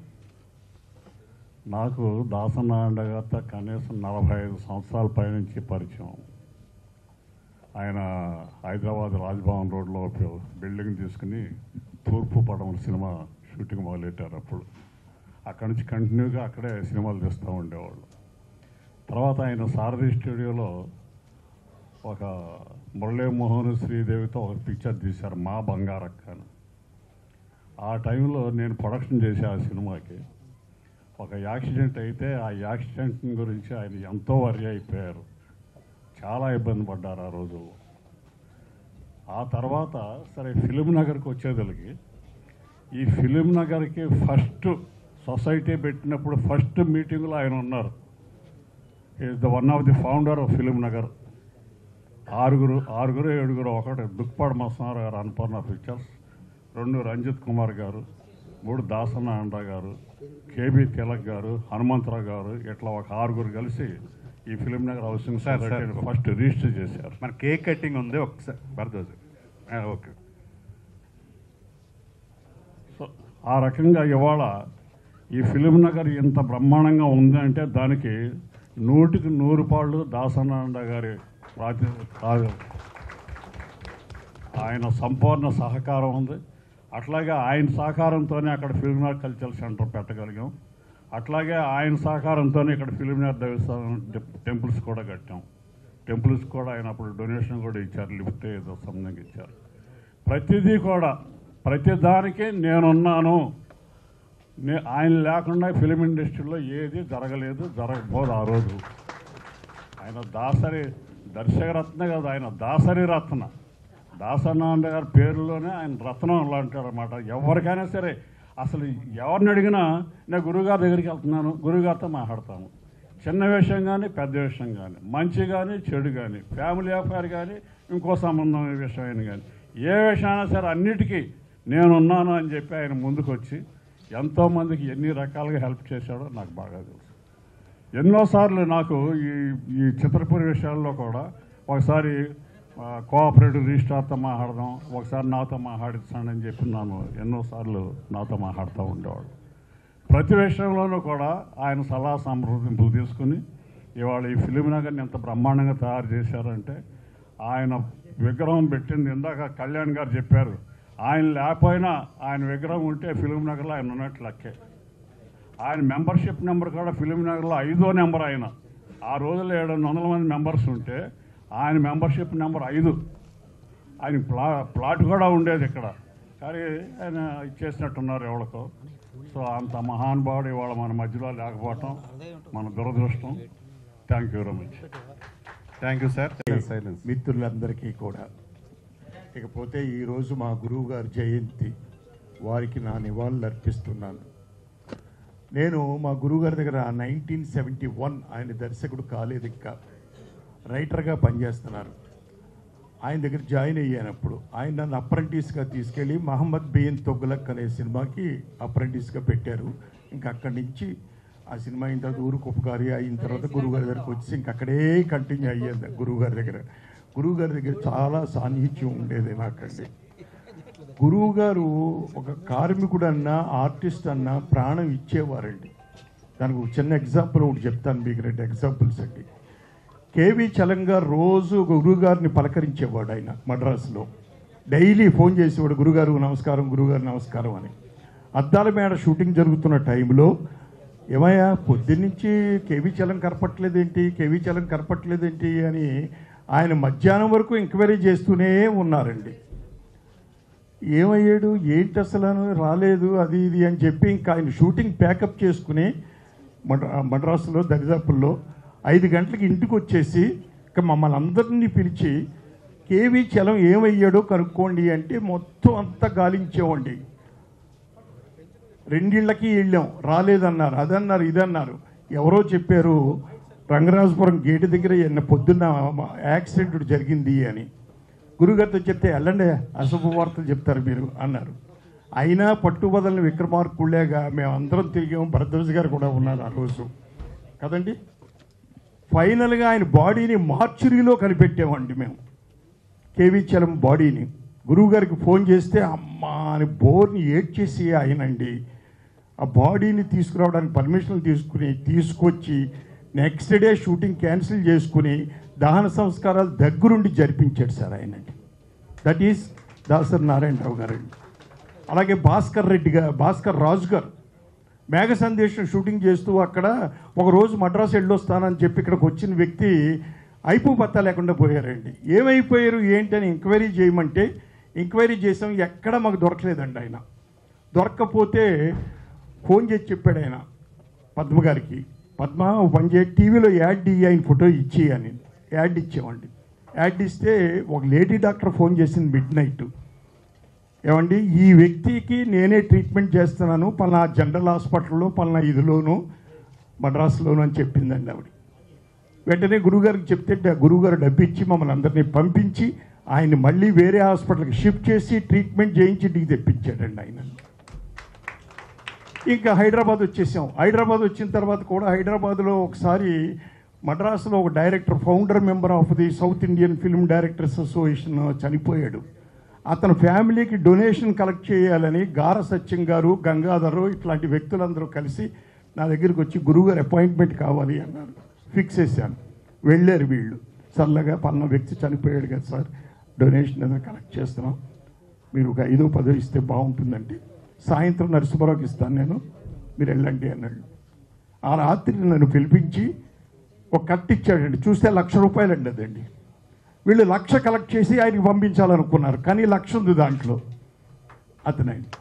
నాకు దాసన్న అండగారితో కనీసం నలభై ఐదు సంవత్సరాల పైనుంచి పరిచయం ఆయన హైదరాబాద్ రాజ్భవన్ రోడ్లో ఒక బిల్డింగ్ తీసుకుని తూర్పు పడమల సినిమా షూటింగ్ మొదలెట్టారు అప్పుడు అక్కడి నుంచి కంటిన్యూగా అక్కడే సినిమాలు తీస్తూ ఉండేవాళ్ళు తర్వాత ఆయన సారథి స్టూడియోలో ఒక మురళీమోహన్ శ్రీదేవితో ఒక పిక్చర్ తీశారు మా బంగారక్క అని ఆ టైంలో నేను ప్రొడక్షన్ చేసే ఆ సినిమాకి ఒక యాక్సిడెంట్ అయితే ఆ యాక్సిడెంట్ గురించి ఆయన ఎంతో వరి అయిపోయారు చాలా ఇబ్బంది పడ్డారు ఆ రోజుల్లో ఆ తర్వాత సరే ఫిలిం నగర్కి వచ్చేదలికి ఈ ఫిలిం నగర్కి ఫస్ట్ సొసైటీ పెట్టినప్పుడు ఫస్ట్ మీటింగ్లో ఆయన ఉన్నారు is the one of the founder of film Nagar ఆరుగురు ఆరుగురు ఏడుగురు ఒకటి దుక్పాడు మసనారావు గారు అన్నపూర్ణ పిక్చర్స్ రెండు రంజిత్ కుమార్ గారు మూడు దాసన్న అండ గారు కేబీ తిలక్ గారు హనుమంతరావు గారు ఇట్లా ఒక ఆరుగురు కలిసి ఈ film Nagar housing sir, sir. సొసైటీని ఫస్ట్ రిజిస్టర్ చేశారు మన కేక్ కటింగ్ ఉంది ఒకసారి భరద్వాజ్ ఆ, ఓకే సో ఆ రకంగా ఇవాళ ఈ ఫిలిం నగర్ ఇంత బ్రహ్మాండంగా ఉంది అంటే దానికి నూటికి నూరు పాళ్ళు దాసనాండ గారి ప్రాతి రా- ఆయన సంపూర్ణ సహకారం ఉంది అట్లాగే ఆయన సహకారంతోనే అక్కడ ఫిల్మ్ నగర్ కల్చరల్ సెంటర్ పెట్టగలిగాం అట్లాగే ఆయన సహకారంతోనే ఇక్కడ ఫిలిం నగర్ దేవస్థానం టెంపుల్స్ కూడా కట్టాం టెంపుల్స్ కూడా ఆయన అప్పుడు డొనేషన్ కూడా ఇచ్చారు లిఫ్ట్ ఏదో సంబంధంగా ఇచ్చారు ప్రతిదీ కూడా ప్రతి దానికి నేనున్నాను నే ఆయన లేకుండా ఫిలిం ఇండస్ట్రీలో ఏది జరగలేదు జరగకపోదు ఆ రోజు ఆయన దాసరి దర్శకరత్న కాదు ఆయన దాసరి రత్న దాసనాండ గారి పేరులోనే ఆయన రత్నం లాంటారు అనమాట ఎవరికైనా సరే అసలు ఎవరిని అడిగినా నేను గురుగారి దగ్గరికి వెళ్తున్నాను గురుగారితో మాట్లాడతాను చిన్న విషయం కానీ పెద్ద విషయం కానీ మంచి కానీ చెడు కానీ ఫ్యామిలీ అఫైర్ కానీ ఇంకో సంబంధం విషయం కానీ ఏ విషయమైనా సరే అన్నిటికీ నేనున్నాను అని చెప్పి ఆయన ముందుకు వచ్చి ఎంతోమందికి ఎన్ని రకాలుగా హెల్ప్ చేశాడో నాకు బాగా తెలుసు ఎన్నోసార్లు నాకు ఈ ఈ చిత్రపూరి విషయాల్లో కూడా ఒకసారి ఆ, కోఆపరేటివ్ రిజిస్ట్రార్తో మాట్లాడదాం ఒకసారి నాతో మాట్లాడిస్తానని అని చెప్పి నన్ను ఎన్నోసార్లు నాతో మాట్లాడుతూ ఉండేవాడు ప్రతి విషయంలోనూ కూడా ఆయన సలహా సంప్రదింపులు తీసుకుని ఇవాళ ఈ ఫిలిం నగర్ని ఎంత బ్రహ్మాండంగా తయారు చేశారంటే ఆయన విగ్రహం పెట్టింది ఇందాక కళ్యాణ్ గారు చెప్పారు ఆయన లేకపోయినా ఆయన విగ్రహం ఉంటే ఫిలిం నగర్లో ఆయన ఉన్నట్లు లెక్కే ఆయన మెంబర్షిప్ నెంబర్ కూడా ఫిలిం నగర్లో ఐదో నెంబర్ ఆయన ఆ రోజుల్లో ఏడు వందల మంది మెంబర్స్ ఉంటే ఆయన మెంబర్షిప్ నెంబర్ ఐదు ఆయన ప్లా ప్లాట్ కూడా ఉండేది ఇక్కడ కానీ ఆయన ఇచ్చేసినట్టున్నారు ఎవరికో సో అంత మహానుభావుడు ఇవాళ మన మధ్యలో లేకపోవటం మన దురదృష్టం thank you very much thank you sir silence మిత్రులందరికీ కూడా ఇకపోతే ఈరోజు మా గురువు గారి జయంతి వారికి నా నివాళులు అర్పిస్తున్నాను నేను మా గురువుగారి దగ్గర నైన్టీన్ సెవెంటీ వన్ ఆయన దర్శకుడు కాలేదు ఇంకా రైటర్గా పనిచేస్తున్నారు ఆయన దగ్గర జాయిన్ అయ్యానప్పుడు ఆయన నన్ను అప్రెంటిస్గా తీసుకెళ్ళి మహమ్మద్ బియన్ తొగ్గులక్ అనే సినిమాకి అప్రెంటిస్గా పెట్టారు ఇంకా అక్కడి నుంచి ఆ సినిమా అయిన తర్వాత ఊరు కుప్పకారి అయిన తర్వాత గురువుగారి దగ్గరకు వచ్చి ఇంక అక్కడే కంటిన్యూ అయ్యేది గురువుగారి దగ్గర గురువుగారి దగ్గర చాలా సాన్నిహిత్యం ఉండేది నాకండి గురువు గారు ఒక కార్మికుడు అన్నా ఆర్టిస్ట్ అన్నా ప్రాణం ఇచ్చేవారండి దానికి ఒక చిన్న ఎగ్జాంపుల్ ఒకటి చెప్తాను మీకు రెండు ఎగ్జాంపుల్స్ అండి కేవి చలంగా రోజు గురువు గారిని పలకరించేవాడు ఆయన మద్రాసులో డైలీ ఫోన్ చేసేవాడు గురుగారు నమస్కారం గురుగారు నమస్కారం అని అద్దాల మేడ షూటింగ్ జరుగుతున్న టైంలో ఏమయ్యా పొద్దున్నుంచి కేవీ చలం కనపట్లేదేంటి కేవీ చలం కనపట్లేదేంటి అని ఆయన మధ్యాహ్నం వరకు ఎంక్వైరీ చేస్తూనే ఉన్నారండి ఏమయ్యాడు ఏంటి అసలు అని రాలేదు అది ఇది అని చెప్పి ఇంకా ఆయన షూటింగ్ ప్యాకప్ చేసుకుని మద్రా మద్రాసులో దరిదాపుల్లో ఐదు గంటలకి ఇంటికి వచ్చేసి ఇక మమ్మల్ని అందరినీ పిలిచి కేవీ చలం ఏమయ్యాడో కనుక్కోండి అంటే మొత్తం అంతా గాలించేవండి రెండిళ్ళకి వెళ్ళాం రాలేదన్నారు అదన్నారు ఇదన్నారు ఎవరో చెప్పారు రంగరాజపురం గేటు దగ్గర నిన్న పొద్దున్న యాక్సిడెంట్ జరిగింది అని గురుగారితో చెప్తే వెళ్ళండి అశుభ వార్తలు చెప్తారు మీరు అన్నారు అయినా పట్టుబదలని విక్రమార్కుళ్ళేగా మేము అందరం తిరిగాం భరద్వాజ్ గారు కూడా ఉన్నారు ఆ రోజు కదండి ఫైనల్గా ఆయన బాడీని మార్చురీలో కనిపెట్టామండి మేము కేవీ చలం బాడీని గురువుగారికి ఫోన్ చేస్తే అమ్మా అని బోర్ని ఏడ్చేసి ఆయనండి ఆ బాడీని తీసుకురావడానికి పర్మిషన్లు తీసుకుని తీసుకొచ్చి నెక్స్ట్ డే షూటింగ్ క్యాన్సిల్ చేసుకుని దహన సంస్కారాలు దగ్గరుండి జరిపించాడు సార్ ఆయనండి దట్ ఈస్ దాసరి నారాయణరావు గారండి అలాగే భాస్కర్ రెడ్డి గారు భాస్కర్ రాజు గారు మేఘ సందేశం షూటింగ్ చేస్తూ అక్కడ ఒక రోజు మద్రాసు వెళ్ళొస్తానని చెప్పి ఇక్కడికి వచ్చిన వ్యక్తి అయిపో పత్తా లేకుండా పోయారండి ఏమైపోయారు ఏంటి అని ఎంక్వైరీ చేయమంటే ఎంక్వైరీ చేసాం ఎక్కడ మాకు దొరకలేదండి ఆయన దొరక్కపోతే ఫోన్ చేసి చెప్పాడు ఆయన పద్మ గారికి పద్మ ఓ పని చేయి టీవీలో యాడ్ ఇయ్యి ఆయన ఫోటో ఇచ్చి అని యాడ్ ఇచ్చామండి యాడ్ ఇస్తే ఒక లేడీ డాక్టర్ ఫోన్ చేసింది మిడ్ నైట్ ఏమండి ఈ వ్యక్తికి నేనే ట్రీట్మెంట్ చేస్తున్నాను పలానా జనరల్ హాస్పిటల్లో పలానా ఇదిలోను మద్రాసులోను అని చెప్పిందండి ఆవిడ వెంటనే గురువుగారికి చెప్తే డ- గురువుగారు డబ్బు ఇచ్చి మమ్మల్ని అందరినీ పంపించి ఆయన్ని మళ్ళీ వేరే హాస్పిటల్కి షిఫ్ట్ చేసి ట్రీట్మెంట్ చేయించి ఇంటికి తెప్పించాడండి ఆయన ఇంకా హైదరాబాద్ వచ్చేసాం హైదరాబాద్ వచ్చిన తర్వాత కూడా హైదరాబాద్లో ఒకసారి మద్రాసులో ఒక director founder member of the South Indian film directors association చనిపోయాడు అతని ఫ్యామిలీకి డొనేషన్ కలెక్ట్ చేయాలని గార సత్యం గారు గంగాధరు ఇట్లాంటి వ్యక్తులందరూ కలిసి నా దగ్గరికి వచ్చి గురువుగారు అపాయింట్మెంట్ కావాలి అన్నారు ఫిక్స్ చేశాను వెళ్ళారు వీళ్ళు చల్లగా పన్న వ్యక్తి చనిపోయాడు కదా సార్ డొనేషన్ ఏదైనా కలెక్ట్ చేస్తున్నాం మీరు ఒక ఐదో పదో ఇస్తే బాగుంటుందండి సాయంత్రం నరసింహరావుకి ఇస్తాను నేను మీరు వెళ్ళండి అన్నాడు ఆ రాత్రి నన్ను పిలిపించి ఒక కట్టు ఇచ్చాడండి చూస్తే లక్ష రూపాయలండి అదండి వీళ్ళు లక్ష కలెక్ట్ చేసి ఆయనకి పంపించాలనుకున్నారు కానీ లక్ష ఉంది దాంట్లో అతనండి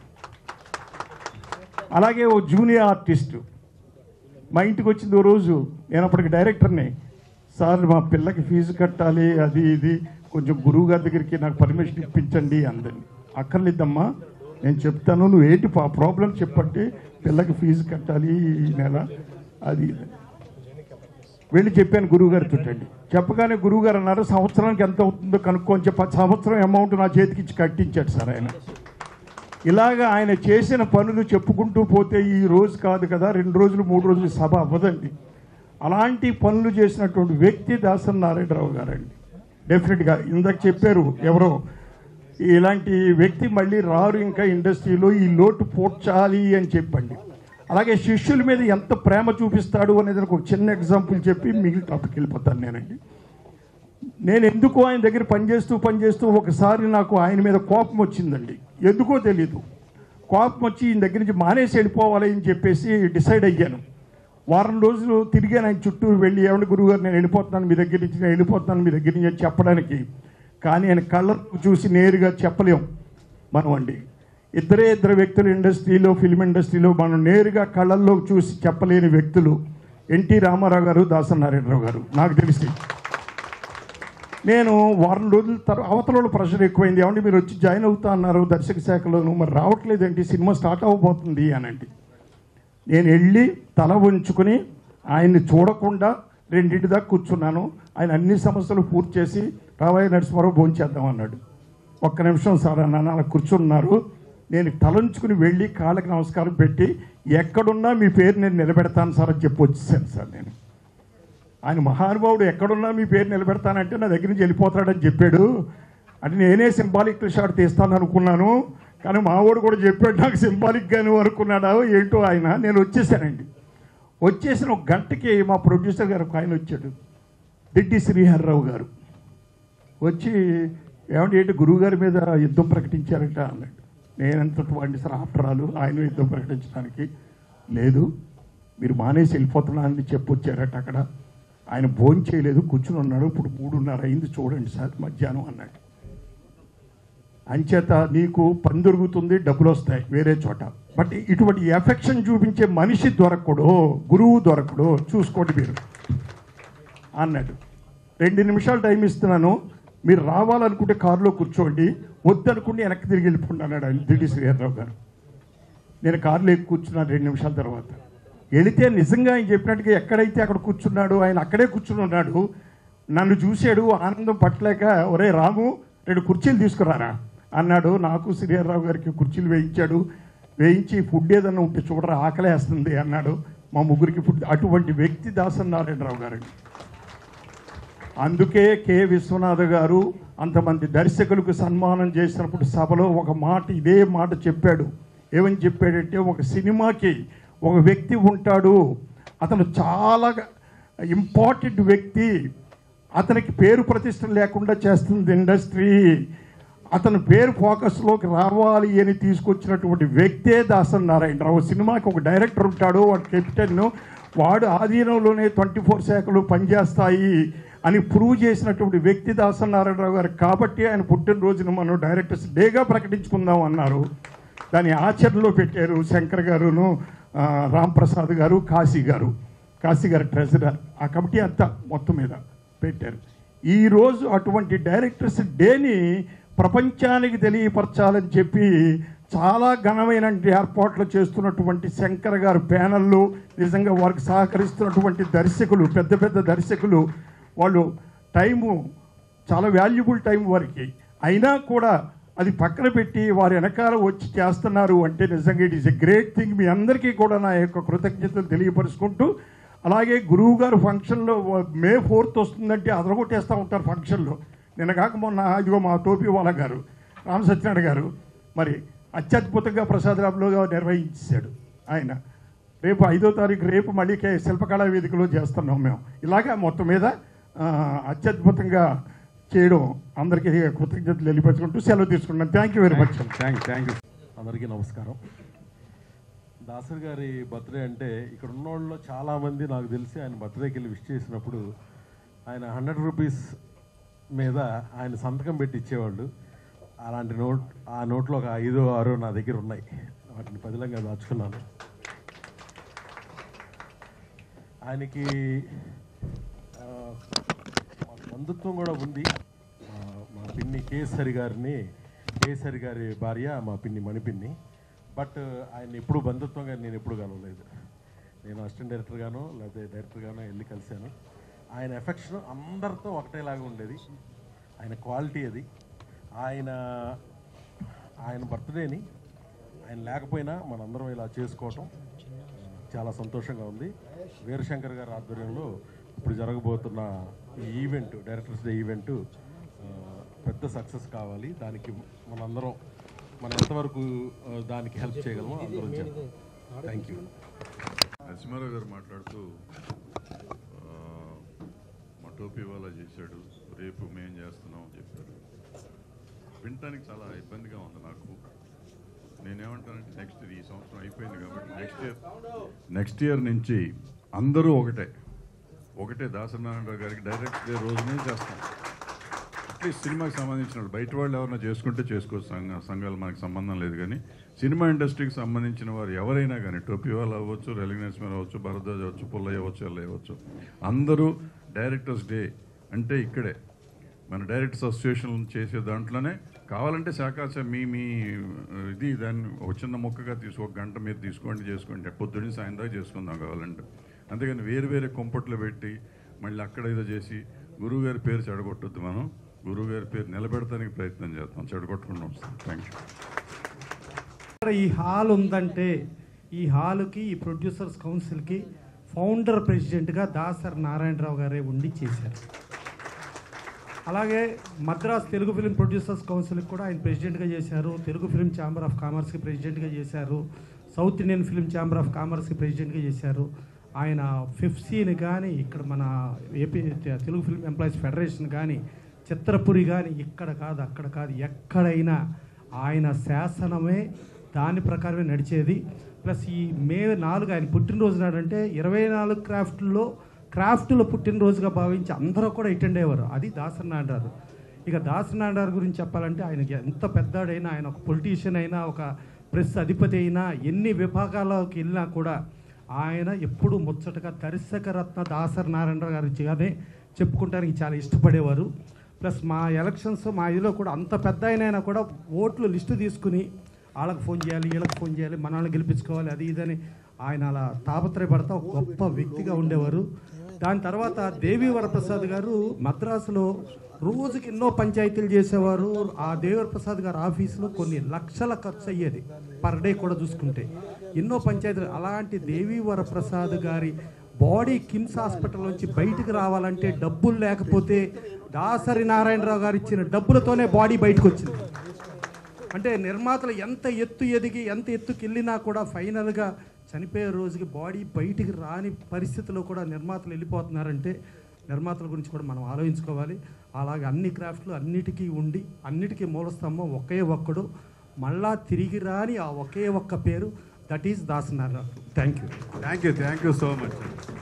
అలాగే ఓ జూనియర్ ఆర్టిస్ట్ మా ఇంటికి వచ్చింది ఓ రోజు నేను అప్పటికి డైరెక్టర్ని సార్ మా పిల్లకి ఫీజు కట్టాలి అది ఇది కొంచెం గురువు గారి దగ్గరికి నాకు పర్మిషన్ ఇప్పించండి అందండి అక్కర్లేదమ్మా నేను చెప్తాను నువ్వు ఏంటి ప్రాబ్లం చెప్పంటే పిల్లకి ఫీజు కట్టాలి ఈ నెల అది ఇది అని. వెళ్ళి చెప్పాను గురువుగారు చుట్టండి చెప్పగానే గురువుగారు అన్నారు సంవత్సరానికి ఎంత అవుతుందో కనుక్కొని చెప్పి ఆ సంవత్సరం అమౌంట్ నా చేతికి ఇచ్చి కట్టించాడు సార్ ఆయన ఇలాగ ఆయన చేసిన పనులు చెప్పుకుంటూ పోతే ఈ రోజు కాదు కదా రెండు రోజులు మూడు రోజులు సభ అవ్వదండి అలాంటి పనులు చేసినటువంటి వ్యక్తి దాసన్ నారాయణరావు గారండి డెఫినెట్గా ఇందాక చెప్పారు ఎవరో ఇలాంటి వ్యక్తి మళ్ళీ రారు ఇంకా ఇండస్ట్రీలో ఈ లోటు పోడ్చాలి అని చెప్పండి అలాగే శిష్యుల మీద ఎంత ప్రేమ చూపిస్తాడు అనేది ఒక చిన్న ఎగ్జాంపుల్ చెప్పి మిగిలిన టాపిక్ వెళ్ళిపోతాను నేనండి నేను ఎందుకు ఆయన దగ్గర పనిచేస్తూ పనిచేస్తూ ఒకసారి నాకు ఆయన మీద కోపం వచ్చిందండి ఎందుకో తెలీదు కోపం వచ్చి ఈయన దగ్గర నుంచి మానేసి వెళ్ళిపోవాలి అని చెప్పేసి డిసైడ్ అయ్యాను వారం రోజులు తిరిగాను ఆయన చుట్టూ వెళ్ళి ఏమంటే గురువుగారు నేను వెళ్ళిపోతున్నాను మీ దగ్గర నుంచి నేను వెళ్ళిపోతున్నాను మీ దగ్గర నుంచి అని చెప్పడానికి కానీ ఆయన కళ్ళకు చూసి నేరుగా చెప్పలేం మనం అండి ఇద్దరే ఇద్దరు వ్యక్తులు ఇండస్ట్రీలో ఫిల్మ్ ఇండస్ట్రీలో మనం నేరుగా కళ్ళల్లో చూసి చెప్పలేని వ్యక్తులు ఎన్టీ రామారావు గారు దాసనారాయణరావు గారు నాకు తెలిసి నేను వారం రోజుల తర్వాత అవతల ప్రెషర్ ఎక్కువైంది ఏమంటే మీరు వచ్చి జాయిన్ అవుతా అన్నారు దర్శక శాఖలోను మరి రావట్లేదేంటి సినిమా స్టార్ట్ అవ్వబోతుంది అనండి నేను వెళ్ళి తల ఉంచుకుని ఆయన్ని చూడకుండా రెండింటి దాకా కూర్చున్నాను ఆయన అన్ని సమస్యలు పూర్తి చేసి రాబోయే నరసింహారావు భోంచేద్దాం అన్నాడు ఒక్క నిమిషం సార్ అన్నాను అలా కూర్చున్నారు నేను తలంచుకుని వెళ్ళి కాళ్ళకి నమస్కారం పెట్టి ఎక్కడున్నా మీ పేరు నేను నిలబెడతాను సార్ అని చెప్పి వచ్చేసాను సార్ నేను ఆయన మహానుభావుడు ఎక్కడున్నా మీ పేరు నిలబెడతానంటే నా దగ్గర నుంచి వెళ్ళిపోతాడని చెప్పాడు అంటే నేనే సింబాలిక్ షాట్ తీస్తాను అనుకున్నాను కానీ మావాడు కూడా చెప్పాడు నాకు సింబాలిక్గాను అనుకున్నాడా ఏంటో ఆయన నేను వచ్చేసానండి వచ్చేసిన ఒక గంటకి మా ప్రొడ్యూసర్ గారు ఒక ఆయన వచ్చాడు దిడ్డి శ్రీహర్రావు గారు వచ్చి ఏమంటే ఏంటి గురువుగారి మీద యుద్ధం ప్రకటించారట అన్నాడు నేనంత వాడిని సార్ ఆఫ్టర్ ఆల్ ఆయన యుద్ధం ప్రకటించడానికి లేదు మీరు మానేసి వెళ్ళిపోతున్నానని చెప్పొచ్చారట అక్కడ ఆయన భోజనం చేయలేదు కూర్చుని ఉన్నాడు ఇప్పుడు మూడున్నర అయింది చూడండి సార్ మధ్యాహ్నం అన్నాడు అంచేత నీకు పని దొరుకుతుంది డబ్బులు వస్తాయి వేరే చోట బట్ ఇటువంటి ఎఫెక్షన్ చూపించే మనిషి దొరకడు గురువు దొరకడు చూసుకోండి మీరు అన్నాడు రెండు నిమిషాలు టైం ఇస్తున్నాను మీరు రావాలనుకుంటే కారులో కూర్చోండి వద్దనుకుంటే వెనక్కి తిరిగి వెళ్ళిపోండి అన్నాడు ఆయన దిడి శ్రీహర్రావు గారు నేను కారులో ఎక్కి కూర్చున్నాను రెండు నిమిషాల తర్వాత వెళితే నిజంగా ఆయన చెప్పినట్టుగా ఎక్కడైతే అక్కడ కూర్చున్నాడు ఆయన అక్కడే కూర్చుని ఉన్నాడు నన్ను చూశాడు ఆనందం పట్టలేక ఒరే రాము రెండు కుర్చీలు తీసుకురారా అన్నాడు నాకు శ్రీహర్రావు గారికి కుర్చీలు వేయించాడు వేయించి ఫుడ్ ఏదన్నా ఉంటే చూడరా ఆకలేస్తుంది అన్నాడు మా ముగ్గురికి ఫుడ్ అటువంటి వ్యక్తి దాసన్ నారాయణరావు గారండి అందుకే కె విశ్వనాథ్ గారు అంతమంది దర్శకులకు సన్మానం చేసినప్పుడు సభలో ఒక మాట ఇదే మాట చెప్పాడు ఏమని చెప్పాడంటే ఒక సినిమాకి ఒక వ్యక్తి ఉంటాడు అతను చాలా ఇంపార్టెంట్ వ్యక్తి అతనికి పేరు ప్రతిష్టలు లేకుండా చేస్తుంది ఇండస్ట్రీ అతని పేరు ఫోకస్లోకి రావాలి అని తీసుకొచ్చినటువంటి వ్యక్తే దాసన్ నారాయణరావు సినిమాకి ఒక డైరెక్టర్ ఉంటాడు వాడు కెప్టెన్ వాడు ఆధీనంలోనే ట్వంటీ ఫోర్ శాఖలు పనిచేస్తాయి అని ప్రూవ్ చేసినటువంటి వ్యక్తి దాసన్ నారాయణరావు గారు కాబట్టి ఆయన పుట్టినరోజున మనం డైరెక్టర్స్ డేగా ప్రకటించుకుందాం అన్నారు దాన్ని ఆచరణలో పెట్టారు శంకర్ గారును ఆ, రామ్ ప్రసాద్ గారు కాశీ గారు కాశీ గారు ట్రెజరర్ ఆ కమిటీ అంతా మొత్తం మీద పెట్టారు ఈరోజు అటువంటి డైరెక్టర్స్ డేని ప్రపంచానికి తెలియపరచాలని చెప్పి చాలా ఘనమైన ఏర్పాట్లు చేస్తున్నటువంటి శంకర్ గారు ప్యానళ్ళు నిజంగా వారికి సహకరిస్తున్నటువంటి దర్శకులు పెద్ద పెద్ద దర్శకులు వాళ్ళు టైము చాలా వాల్యుబుల్ టైం వారికి అయినా కూడా అది పక్కన పెట్టి వారి వెనకాల వచ్చి చేస్తున్నారు అంటే నిజంగా it is a great thing మీ అందరికీ కూడా నా యొక్క కృతజ్ఞతలు తెలియపరుచుకుంటూ అలాగే గురువు గారు ఫంక్షన్లో మే ఫోర్త్ వస్తుందంటే అదరగొట్టేస్తూ ఉంటారు ఫంక్షన్లో నిన్న కాక మొన్న ఇదిగో మా టోపీ వాళ్ళ గారు రామ సత్యనారాయణ గారు మరి అత్యద్భుతంగా ప్రసాదరాములో నిర్వహించాడు ఆయన రేపు ఐదో తారీఖు రేపు మళ్ళీ కే- శిల్పకళా వేదికలో చేస్తున్నాం మేము ఇలాగా మొత్తం మీద ఆ, అత్యద్భుతంగా చేయడం అందరికీ కృతజ్ఞతలు తెలియపరచుకుంటూ సెలవు తీసుకుంటున్నాను thank you very much thank thank you అందరికీ నమస్కారం దాసర్ గారి బర్త్డే అంటే ఇక్కడ ఉన్న వాళ్ళలో చాలామంది నాకు తెలిసి ఆయన బర్త్డేకి వెళ్ళి విష్ చేసినప్పుడు ఆయన హండ్రెడ్ రూపీస్ మీద ఆయన సంతకం పెట్టి ఇచ్చేవాళ్ళు అలాంటి నోట్ ఆ నోట్లో ఒక ఐదో ఆరో నా దగ్గర ఉన్నాయి వాటిని పదిలంగా దాచుకున్నాను ఆయనకి ఆ, మా బంధుత్వం కూడా ఉంది మా- మా పిన్ని కేసరి గారిని కేసరి గారి భార్య మా పిన్ని మణిపిన్ని బట్ ఆయన ఎప్పుడు బంధుత్వంగా నేను ఎప్పుడు కలవలేదు నేను అసిస్టెంట్ డైరెక్టర్గానో లేకపోతే డైరెక్టర్గానో వెళ్ళి కలిశాను ఆయన ఎఫెక్షన్ అందరితో ఒకటేలాగా ఉండేది ఆయన క్వాలిటీ అది ఆయన ఆయన బర్త్డేని ఆయన లేకపోయినా మనందరం ఇలా చేసుకోవటం చాలా సంతోషంగా ఉంది వీరశంకర్ గారి ఆధ్వర్యంలో ఇప్పుడు జరగబోతున్న ఈ ఈవెంట్ డైరెక్టర్స్ డే ఈవెంట్ పెద్ద సక్సెస్ కావాలి దానికి మనందరం మనం ఎంతవరకు ఆ, దానికి హెల్ప్ చేయగలమో అందరం చేద్దాం థ్యాంక్ యూ నరసింహారావు గారు మాట్లాడుతూ ఆ, మా టోపీ వాళ్ళ చేశాడు రేపు మేం చేస్తున్నాం అని చెప్పారు వినటానికి చాలా ఇబ్బందిగా ఉంది నాకు నేనేమంటానంటే నెక్స్ట్ ఈ సంవత్సరం అయిపోయింది కాబట్టి నెక్స్ట్ ఇయర్ నెక్స్ట్ ఇయర్ నుంచి అందరూ ఒకటే ఒకటే దాసనారాయణరావు గారికి డైరెక్ట్ డే రోజునే చేస్తాం అట్లీస్ట్ సినిమాకి సంబంధించిన వాళ్ళు బయట వాళ్ళు ఎవరైనా చేసుకుంటే చేసుకోవచ్చు సంఘ సంఘాలు మనకు సంబంధం లేదు కానీ సినిమా ఇండస్ట్రీకి సంబంధించిన వారు ఎవరైనా కానీ టోపీ వాళ్ళు అవ్వచ్చు రెలింగ్ నరసింహ అవ్వచ్చు భరద్వాజ్ అవ్వచ్చు పుల్లయ్య అవ్వచ్చు ఎల్లయ్య అవ్వచ్చు అందరూ డైరెక్టర్స్ డే అంటే ఇక్కడే మన డైరెక్టర్స్ అసోసియేషన్ చేసే దాంట్లోనే కావాలంటే శాఖాచ మీ మీ ఇది దాన్ని ఒక చిన్న మొక్కగా తీసుకో ఒక గంట మీరు తీసుకోండి చేసుకోండి పొద్దున్న సాయం దాకా చేసుకుందాం కావాలంటే అంతేగాని వేరు వేరే కొంపట్లో పెట్టి మళ్ళీ అక్కడ ఏదో చేసి గురువు గారి పేరు చెడగొట్టొద్దు మనం గురువు గారి పేరు నిలబెడటానికి ప్రయత్నం చేస్తాం చెడగొట్టకుండా వస్తాం థ్యాంక్ యూ ఈ హాల్ ఉందంటే ఈ హాల్కి ఈ ప్రొడ్యూసర్స్ కౌన్సిల్కి ఫౌండర్ ప్రెసిడెంట్గా దాసర్ నారాయణరావు గారే ఉండి చేశారు అలాగే మద్రాస్ తెలుగు ఫిలిం ప్రొడ్యూసర్స్ కౌన్సిల్కి కూడా ఆయన ప్రెసిడెంట్గా చేశారు తెలుగు ఫిలిం ఛాంబర్ ఆఫ్ కామర్స్కి ప్రెసిడెంట్గా చేశారు South Indian film chamber of కామర్స్కి ప్రెసిడెంట్గా చేశారు ఆయన ఫిఫ్సీని కానీ ఇక్కడ మన AP Telugu film employees federation కానీ చిత్రపురి కానీ ఇక్కడ కాదు అక్కడ కాదు ఎక్కడైనా ఆయన శాసనమే దాని ప్రకారమే నడిచేది ప్లస్ ఈ మే నాలుగు ఆయన పుట్టినరోజు నాడంటే ఇరవై నాలుగు క్రాఫ్ట్లో క్రాఫ్ట్లో పుట్టినరోజుగా భావించి అందరూ కూడా అటెండ్ అయ్యేవారు అది దాసనాడారు ఇక దాసనాడారు గురించి చెప్పాలంటే ఆయనకి ఎంత పెద్దాడైనా ఆయన ఒక పొలిటీషియన్ అయినా ఒక ప్రెస్ అధిపతి అయినా ఎన్ని విభాగాల్లోకి వెళ్ళినా కూడా ఆయన ఎప్పుడు ముచ్చటగా దర్శకరత్న దాసరి నారాయణరావు గారి గానే చెప్పుకుంటానికి చాలా ఇష్టపడేవారు ప్లస్ మా ఎలక్షన్స్ మా ఇదిలో కూడా అంత పెద్ద అయినా కూడా ఓట్లు లిస్టు తీసుకుని వాళ్ళకి ఫోన్ చేయాలి వీళ్ళకి ఫోన్ చేయాలి మన వాళ్ళని గెలిపించుకోవాలి అది ఇదని ఆయన అలా తాపత్రయపడతా ఒక గొప్ప వ్యక్తిగా ఉండేవారు దాని తర్వాత దేవి వరప్రసాద్ గారు మద్రాసులో రోజుకి ఎన్నో పంచాయతీలు చేసేవారు ఆ దేవరప్రసాద్ గారి ఆఫీసులో కొన్ని లక్షల ఖర్చు అయ్యేది పర్ డే కూడా చూసుకుంటే ఎన్నో పంచాయతీలు అలాంటి దేవి వరప్రసాద్ గారి బాడీ కిమ్స్ హాస్పిటల్ నుంచి బయటికి రావాలంటే డబ్బులు లేకపోతే దాసరి నారాయణరావు గారు ఇచ్చిన డబ్బులతోనే బాడీ బయటకు వచ్చింది అంటే నిర్మాతలు ఎంత ఎత్తు ఎదిగి ఎంత ఎత్తుకి వెళ్ళినా కూడా ఫైనల్గా చనిపోయే రోజుకి బాడీ బయటికి రాని పరిస్థితిలో కూడా నిర్మాతలు వెళ్ళిపోతున్నారంటే నిర్మాతల గురించి కూడా మనం ఆలోచించుకోవాలి అలాగే అన్ని క్రాఫ్ట్లు అన్నిటికీ ఉండి అన్నిటికీ మూలస్తంభం ఒకే ఒక్కడు మళ్ళా తిరిగి రాని ఆ ఒకే ఒక్క పేరు that is Dasanarayana thank you thank you thank you so much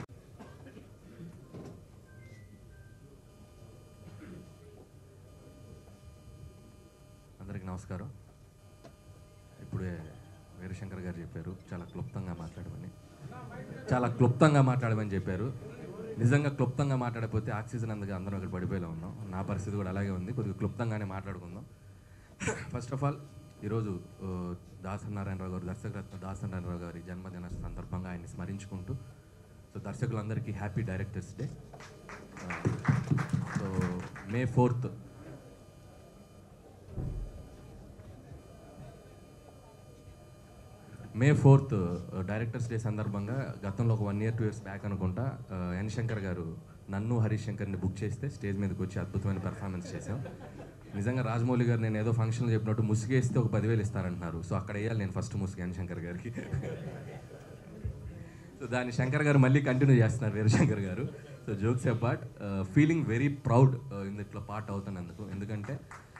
అందరికీ నమస్కారం ఇప్పుడే వీరశంకర్ గారు చెప్పారు చాలా క్లుప్తంగా మాట్లాడమని చాలా క్లుప్తంగా మాట్లాడమని చెప్పారు నిజంగా క్లుప్తంగా మాట్లాడకపోతే ఆక్సిజన్ అందుకు అందరం అక్కడ పడిపోయేలా ఉన్నాం నా పరిస్థితి కూడా అలాగే ఉంది కొద్దిగా క్లుప్తంగానే మాట్లాడుకుందాం ఫస్ట్ ఆఫ్ ఆల్ ఈరోజు ఆ, దాసరి నారాయణరావు గారు దర్శకరత్న దాసరి నారాయణరావు గారి జన్మదిన సందర్భంగా ఆయన్ని స్మరించుకుంటూ సో దర్శకులందరికీ happy directors day so May fourth May fourth directors day సందర్భంగా గతంలో ఒక one year two years back అనుకుంటా ఆ, ఎన్ శంకర్ గారు నన్ను హరీష్ శంకర్ని బుక్ చేస్తే స్టేజ్ మీదకి వచ్చి అద్భుతమైన పెర్ఫార్మెన్స్ చేశాం నిజంగా రాజమౌళి గారు నేను ఏదో ఫంక్షన్లో చెప్పినట్టు ముసుగేస్తే ఒక పదివేలు ఇస్తారంటున్నారు సో అక్కడ వేయాలి నేను ఫస్ట్ ముసుగు ఎన్ శంకర్ గారికి సో దాన్ని శంకర్ గారు మళ్ళీ కంటిన్యూ చేస్తున్నారు Veerashankar garu so jokes apart feeling very proud ఇందులో పార్ట్ అవుతున్నందుకు ఎందుకంటే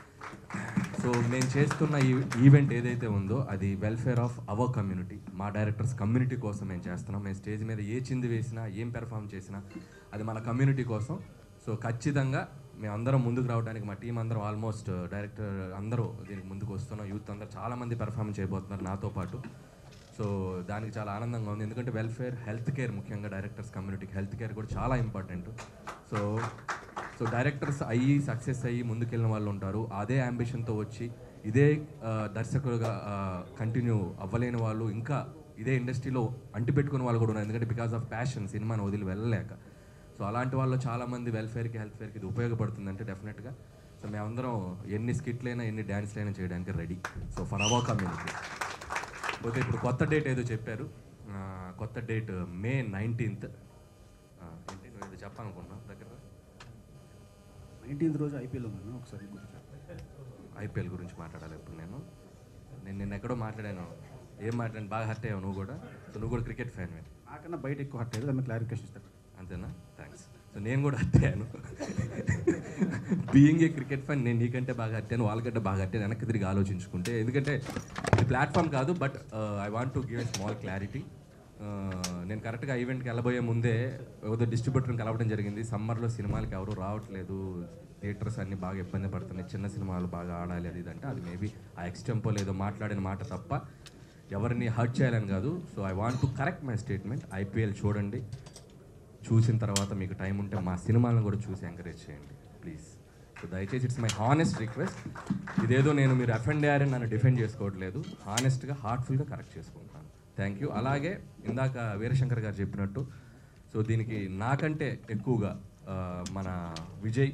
సో నేను చేస్తున్న ఈ ఈవెంట్ ఏదైతే ఉందో అది వెల్ఫేర్ ఆఫ్ అవర్ కమ్యూనిటీ మా డైరెక్టర్స్ కమ్యూనిటీ కోసం మేము చేస్తున్నాం మేము స్టేజ్ మీద ఏ చింది వేసినా ఏం పెర్ఫామ్ చేసినా అది మన కమ్యూనిటీ కోసం సో ఖచ్చితంగా మేము అందరం ముందుకు రావడానికి మా టీం అందరం ఆల్మోస్ట్ డైరెక్టర్ అందరూ దీనికి ముందుకు వస్తున్నాం యూత్ అందరూ చాలామంది పెర్ఫామ్ చేయబోతున్నారు నాతో పాటు సో దానికి చాలా ఆనందంగా ఉంది ఎందుకంటే వెల్ఫేర్ హెల్త్ కేర్ ముఖ్యంగా డైరెక్టర్స్ కమ్యూనిటీకి హెల్త్ కేర్ కూడా చాలా ఇంపార్టెంట్ సో సో డైరెక్టర్స్ అయ్యి సక్సెస్ అయ్యి ముందుకెళ్ళిన వాళ్ళు ఉంటారు అదే అంబిషన్తో వచ్చి ఇదే ఆ, దర్శకులుగా కంటిన్యూ అవ్వలేని వాళ్ళు ఇంకా ఇదే ఇండస్ట్రీలో అంటిపెట్టుకునే వాళ్ళు కూడా ఉన్నారు ఎందుకంటే బికాస్ ఆఫ్ ప్యాషన్ సినిమాను వదిలి వెళ్ళలేక సో అలాంటి వాళ్ళు చాలామంది వెల్ఫేర్కి హెల్త్ ఫేర్కి ఇది ఉపయోగపడుతుందంటే డెఫినెట్గా సో మేమందరం ఎన్ని స్కిట్లైనా ఎన్ని డ్యాన్స్లైనా చేయడానికి ready so for our community పోతే ఇప్పుడు కొత్త డేట్ ఏదో చెప్పారు ఆ, కొత్త డేట్ మే నైన్టీన్త్ ఏంటి నువ్వు ఏదో చెప్పాలనుకున్నా దగ్గర నైన్టీన్త్ రోజు ఐపీఎల్ ఉందన్న ఒకసారి గుర్తు ఐపీఎల్ గురించి మాట్లాడాలి ఇప్పుడు నేను నేను నిన్న ఎక్కడో మాట్లాడాను ఏం మాట్లాడాను బాగా హర్ట్ అయ్యావు నువ్వు కూడా సో నువ్వు కూడా క్రికెట్ ఫ్యాన్ నాకన్నా బయట ఎక్కువ హట్ అయ్యేది దాన్ని క్లారిఫికేషన్ ఇస్తాను అంతేనా థ్యాంక్స్ సో నేను కూడా హర్ట్ అయ్యాను బీయింగ్ ఏ క్రికెట్ ఫ్యాన్ నేను నీకంటే బాగా హట్టాను వాళ్ళకంటే బాగా హట్టాను వెనక్కి తిరిగి ఆలోచించుకుంటే ఎందుకంటే ఇది ప్లాట్ఫామ్ కాదు but I want to give a small clarity నేను కరెక్ట్గా ఈవెంట్కి వెళ్ళబోయే ముందే ఏదో డిస్ట్రిబ్యూటర్ని కలవడం జరిగింది సమ్మర్లో సినిమాలకి ఎవరు రావట్లేదు థియేటర్స్ అన్ని బాగా ఇబ్బంది పడుతున్నాయి చిన్న సినిమాలు బాగా ఆడాలి అది ఇది అంటే అది మేబీ ఆ ఎక్స్టెంపో లేదో మాట్లాడిన మాట తప్ప ఎవరిని హర్ట్ చేయాలని కాదు so I want to correct my statement IPL చూడండి చూసిన తర్వాత మీకు టైం ఉంటే మా సినిమాలను కూడా చూసి ఎంకరేజ్ చేయండి ప్లీజ్ సో దయచేసి ఇట్స్ మై హానెస్ట్ రిక్వెస్ట్ ఇదేదో నేను మీరు అఫెండ్ అయ్యారని నన్ను డిఫెండ్ చేసుకోవట్లేదు హానెస్ట్గా హార్ట్ఫుల్గా కరెక్ట్ చేసుకుంటాను థ్యాంక్ యూ అలాగే ఇందాక వీరశంకర్ గారు చెప్పినట్టు సో దీనికి నాకంటే ఎక్కువగా ఆ, మన విజయ్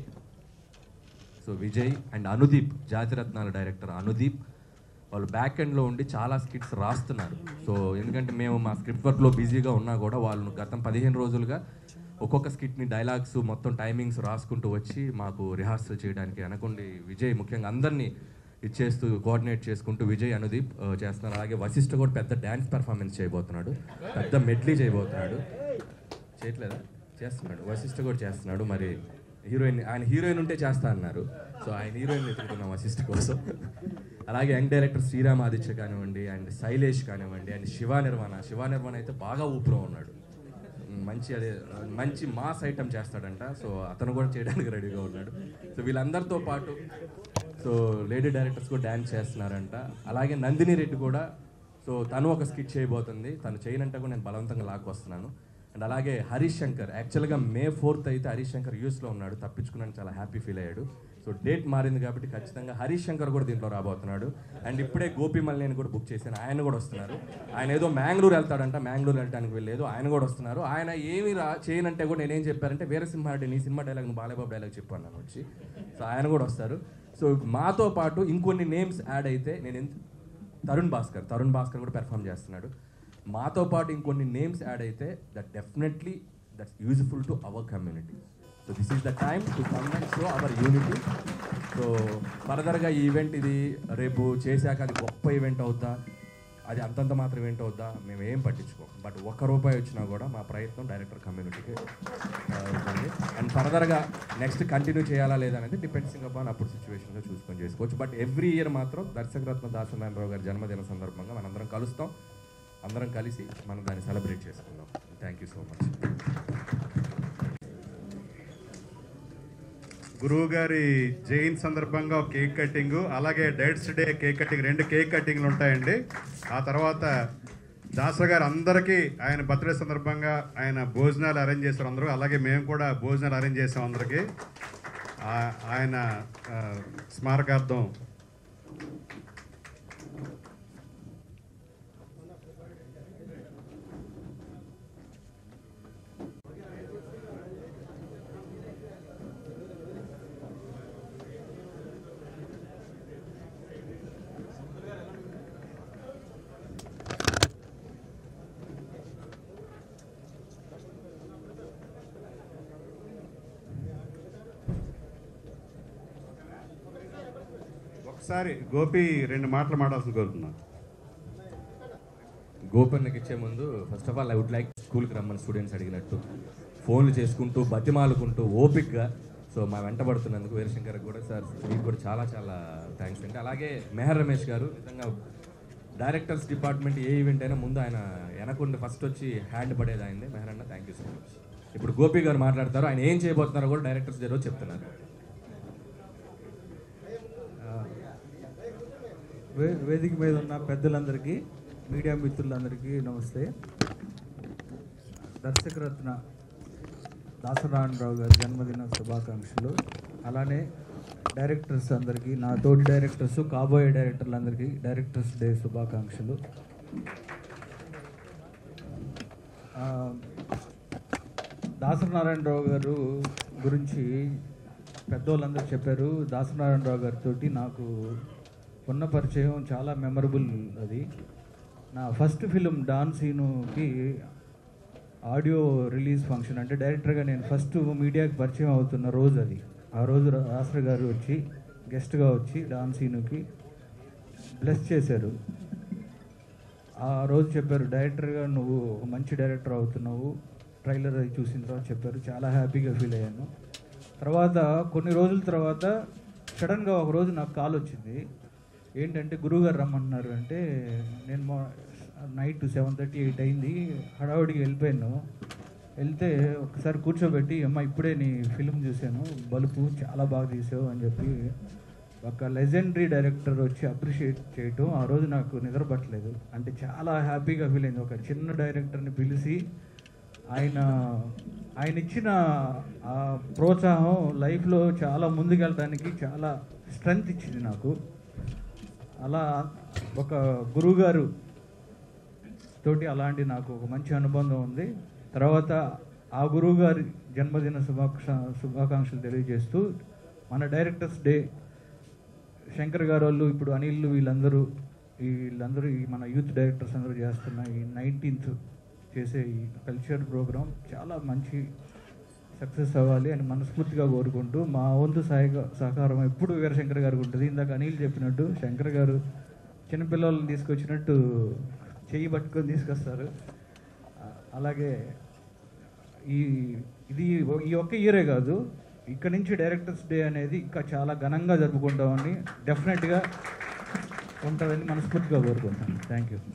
సో విజయ్ అండ్ అనుదీప్ జాతిరత్నాల డైరెక్టర్ అనుదీప్ వాళ్ళు బ్యాక్ ఎండ్లో ఉండి చాలా స్కిట్స్ రాస్తున్నారు సో ఎందుకంటే మేము మా స్క్రిప్ట్ వర్క్లో బిజీగా ఉన్నా కూడా వాళ్ళు గతం పదిహేను రోజులుగా ఒక్కొక్క స్కిట్ని డైలాగ్స్ మొత్తం టైమింగ్స్ రాసుకుంటూ వచ్చి మాకు రిహార్సల్ చేయడానికి అనుకోండి విజయ్ ముఖ్యంగా అందరినీ ఇచ్చేస్తూ కోఆర్డినేట్ చేసుకుంటూ విజయ్ అనుదీప్ ఆ, చేస్తున్నారు అలాగే వశిష్ఠ కూడా పెద్ద డ్యాన్స్ పెర్ఫార్మెన్స్ చేయబోతున్నాడు పెద్ద మెడ్లీ చేయబోతున్నాడు చేయట్లేదా చేస్తున్నాడు వశిష్ఠ కూడా చేస్తున్నాడు మరి హీరోయిన్ ఆయన హీరోయిన్ ఉంటే చేస్తా అన్నారు సో ఆయన హీరోయిన్ ఎత్తుకున్నాం వశిష్ఠ కోసం అలాగే యంగ్ డైరెక్టర్ శ్రీరామ్ ఆదిత్య కానివ్వండి అండ్ శైలేష్ కానివ్వండి అండ్ శివ నిర్మాణ శివ నిర్మాణ అయితే బాగా ఊపిలో ఉన్నాడు మంచి అదే మంచి మాస్ ఐటమ్ చేస్తాడంట సో అతను కూడా చేయడానికి రెడీగా ఉన్నాడు సో వీళ్ళందరితో పాటు సో లేడీ డైరెక్టర్స్ కూడా డ్యాన్స్ చేస్తున్నారంట అలాగే నందిని రెడ్డి కూడా సో తను ఒక స్కిట్ చేయబోతుంది తను చేయనంటే కూడా నేను బలవంతంగా లాక్కొస్తున్నాను అండ్ అలాగే హరీష్ శంకర్ యాక్చువల్గా మే ఫోర్త్ అయితే హరీష్ శంకర్ యూఎస్లో ఉన్నాడు తప్పించుకున్నాను చాలా హ్యాపీ ఫీల్ అయ్యాడు సో డేట్ మారింది కాబట్టి ఖచ్చితంగా హరీష్ శంకర్ కూడా దీంట్లో రాబోతున్నాడు అండ్ ఇప్పుడే గోపి మల్లేని కూడా బుక్ చేశాను ఆయన కూడా వస్తున్నారు ఆయన ఏదో మ్యాంగ్లూర్ వెళ్తాడంట మ్యాంగ్లూర్ వెళ్ళడానికి వెళ్ళలేదు ఆయన కూడా వస్తున్నారు ఆయన ఏమి రా చేయనంటే కూడా నేనేం చెప్పారంటే వీరసింహారెడ్డి నీ సినిమా డైలాగ్ బాలబాబు డైలాగ్ చెప్పాను నన్ను వచ్చి సో ఆయన కూడా వస్తారు సో మాతో పాటు ఇంకొన్ని నేమ్స్ యాడ్ అయితే నేను ఎంత తరుణ్ భాస్కర్ తరుణ్ భాస్కర్ కూడా పెర్ఫామ్ చేస్తున్నాడు మాతో పాటు ఇంకొన్ని నేమ్స్ యాడ్ అయితే that definitely that's useful to our community so this is the time to come and show our unity so ఫర్దర్గా ఈ ఈవెంట్ ఇది రేపు చేశాక అది గొప్ప ఈవెంట్ అవుద్దా అది అంతంత మాత్రం ఈవెంట్ అవుద్దా మేము ఏం పట్టించుకోం బట్ ఒక్క రూపాయి వచ్చినా కూడా మా ప్రయత్నం డైరెక్టర్ కమ్యూనిటీకి అవుతుంది అండ్ ఫర్దర్గా నెక్స్ట్ కంటిన్యూ చేయాలా లేదా అనేది డిపెండ్సింగ్ అపాన్ అప్పుడు సిచ్యువేషన్గా చూసుకొని చేసుకోవచ్చు బట్ ఎవ్రీ ఇయర్ మాత్రం దర్శకరత్న దాసనారాయణరావు గారి జన్మదిన సందర్భంగా మనందరం కలుస్తాం అందరం కలిసి మనం దాన్ని సెలబ్రేట్ చేసుకుందాం థ్యాంక్ యూ సో మచ్ గురువు గారి జైన్ సందర్భంగా ఒక కేక్ కటింగ్ అలాగే డేట్స్ డే కేక్ కటింగ్ రెండు కేక్ కటింగ్లు ఉంటాయండి ఆ తర్వాత దాస గారు అందరికీ ఆయన బర్త్డే సందర్భంగా ఆయన భోజనాలు అరేంజ్ చేశారు అందరూ అలాగే మేము కూడా భోజనాలు అరేంజ్ చేసాం అందరికీ ఆ- ఆయన ఆ, స్మారకార్థం ఒకసారి గోపి రెండు మాటలు మాట్లాల్సిన కోరుతున్నాను గోపన్నకి ఇచ్చే ముందు first of all I would like స్కూల్కి రమ్మని స్టూడెంట్స్ అడిగినట్టు ఫోన్లు చేసుకుంటూ బతిమాలుకుంటూ ఓపిక్గా సో మా వెంట పడుతున్నందుకు వీరశంకర్ కూడా సార్ మీకు కూడా చాలా చాలా థ్యాంక్స్ అండి అలాగే మెహర్ రమేష్ గారు నిజంగా డైరెక్టర్స్ డిపార్ట్మెంట్ ఏ ఈవెంట్ అయినా ముందు ఆయన వెనకుండి ఫస్ట్ వచ్చి హ్యాండ్ పడేది ఆయనదే మెహర్ అన్న థ్యాంక్ యూ సో మచ్ ఇప్పుడు గోపి గారు మాట్లాడతారు ఆయన ఏం చేయబోతున్నారో కూడా డైరెక్టర్స్ జరో చెప్తున్నారు వే- వేదిక మీద ఉన్న పెద్దలందరికీ మీడియా మిత్రులందరికీ నమస్తే దర్శకరత్న దాసనారాయణరావు గారి జన్మదిన శుభాకాంక్షలు అలానే డైరెక్టర్స్ అందరికీ నా తోటి డైరెక్టర్స్ కాబోయే డైరెక్టర్లందరికీ డైరెక్టర్స్ డే శుభాకాంక్షలు ఆ, దాసనారాయణరావు గారు గురించి పెద్దోళ్ళందరూ చెప్పారు దాసనారాయణరావు గారితో నాకు ఉన్న పరిచయం చాలా మెమరబుల్ అది నా ఫస్ట్ ఫిలిం డాన్ సీనుకి ఆడియో రిలీజ్ ఫంక్షన్ అంటే డైరెక్టర్గా నేను ఫస్ట్ మీడియాకి పరిచయం అవుతున్న రోజు అది ఆ రోజు రాష్ట్ర గారు వచ్చి గెస్ట్గా వచ్చి డాన్ సీనుకి బ్లెస్ చేశారు ఆ రోజు చెప్పారు డైరెక్టర్గా నువ్వు ఒక మంచి డైరెక్టర్ అవుతున్నావు ట్రైలర్ అది చూసిన తర్వాత చెప్పారు చాలా హ్యాపీగా ఫీల్ అయ్యాను తర్వాత కొన్ని రోజుల తర్వాత సడన్గా ఒక రోజు నాకు కాల్ వచ్చింది ఏంటంటే గురువుగారు రమ్మన్నారు అంటే నేను మా నైట్ సెవెన్ థర్టీ ఎయిట్ అయింది హడావుడికి వెళ్ళిపోయాను వెళ్తే ఒకసారి కూర్చోబెట్టి అమ్మ ఇప్పుడే నీ ఫిల్మ్ చూశాను బలుపు చాలా బాగా తీసావు అని చెప్పి ఒక లెజెండరీ డైరెక్టర్ వచ్చి అప్రిషియేట్ చేయటం ఆ రోజు నాకు నిద్ర పట్టలేదు అంటే చాలా హ్యాపీగా ఫీల్ అయింది ఒక చిన్న డైరెక్టర్ని పిలిచి ఆయన ఆయన ఇచ్చిన ఆ ప్రోత్సాహం లైఫ్లో చాలా ముందుకెళ్ళడానికి చాలా స్ట్రెంగ్త్ ఇచ్చింది నాకు అలా ఒక గురువుగారు తోటి అలాంటి నాకు ఒక మంచి అనుబంధం ఉంది తర్వాత ఆ గురువు గారి జన్మదిన శుభాక్ష శుభాకాంక్షలు తెలియజేస్తూ మన డైరెక్టర్స్ డే శంకర్ గారు వాళ్ళు ఇప్పుడు అనిల్ వీళ్ళందరూ వీళ్ళందరూ ఈ మన యూత్ డైరెక్టర్స్ అందరూ చేస్తున్న ఈ నైన్టీన్త్ చేసే ఈ కల్చర్ ప్రోగ్రామ్ చాలా మంచి సక్సెస్ అవ్వాలి అని మనస్ఫూర్తిగా కోరుకుంటూ మా వంతు సహాయ సహకారం ఎప్పుడు వీరశంకర్ గారికి ఉంటుంది ఇందాక అనిల్ చెప్పినట్టు శంకర్ గారు చిన్నపిల్లల్ని తీసుకొచ్చినట్టు చెయ్యి పట్టుకొని తీసుకొస్తారు ఆ, అలాగే ఈ ఇది ఈ ఒక్క ఇయరే కాదు ఇక్కడ నుంచి డైరెక్టర్స్ డే అనేది ఇంకా చాలా ఘనంగా జరుపుకుంటామని డెఫినెట్గా ఉంటుందని మనస్ఫూర్తిగా కోరుకుంటాను థ్యాంక్ యూ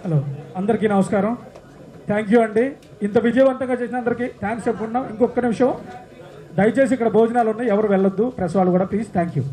హలో అందరికీ నమస్కారం థ్యాంక్ యూ అండి ఇంత విజయవంతంగా చేసిన అందరికీ థ్యాంక్స్ చెప్పుకున్నాం ఇంకొక నిమిషం దయచేసి ఇక్కడ భోజనాలు ఉన్నాయి ఎవరు వెళ్ళొద్దు ప్రెస్ వాళ్ళు కూడా ప్లీజ్ థ్యాంక్ యూ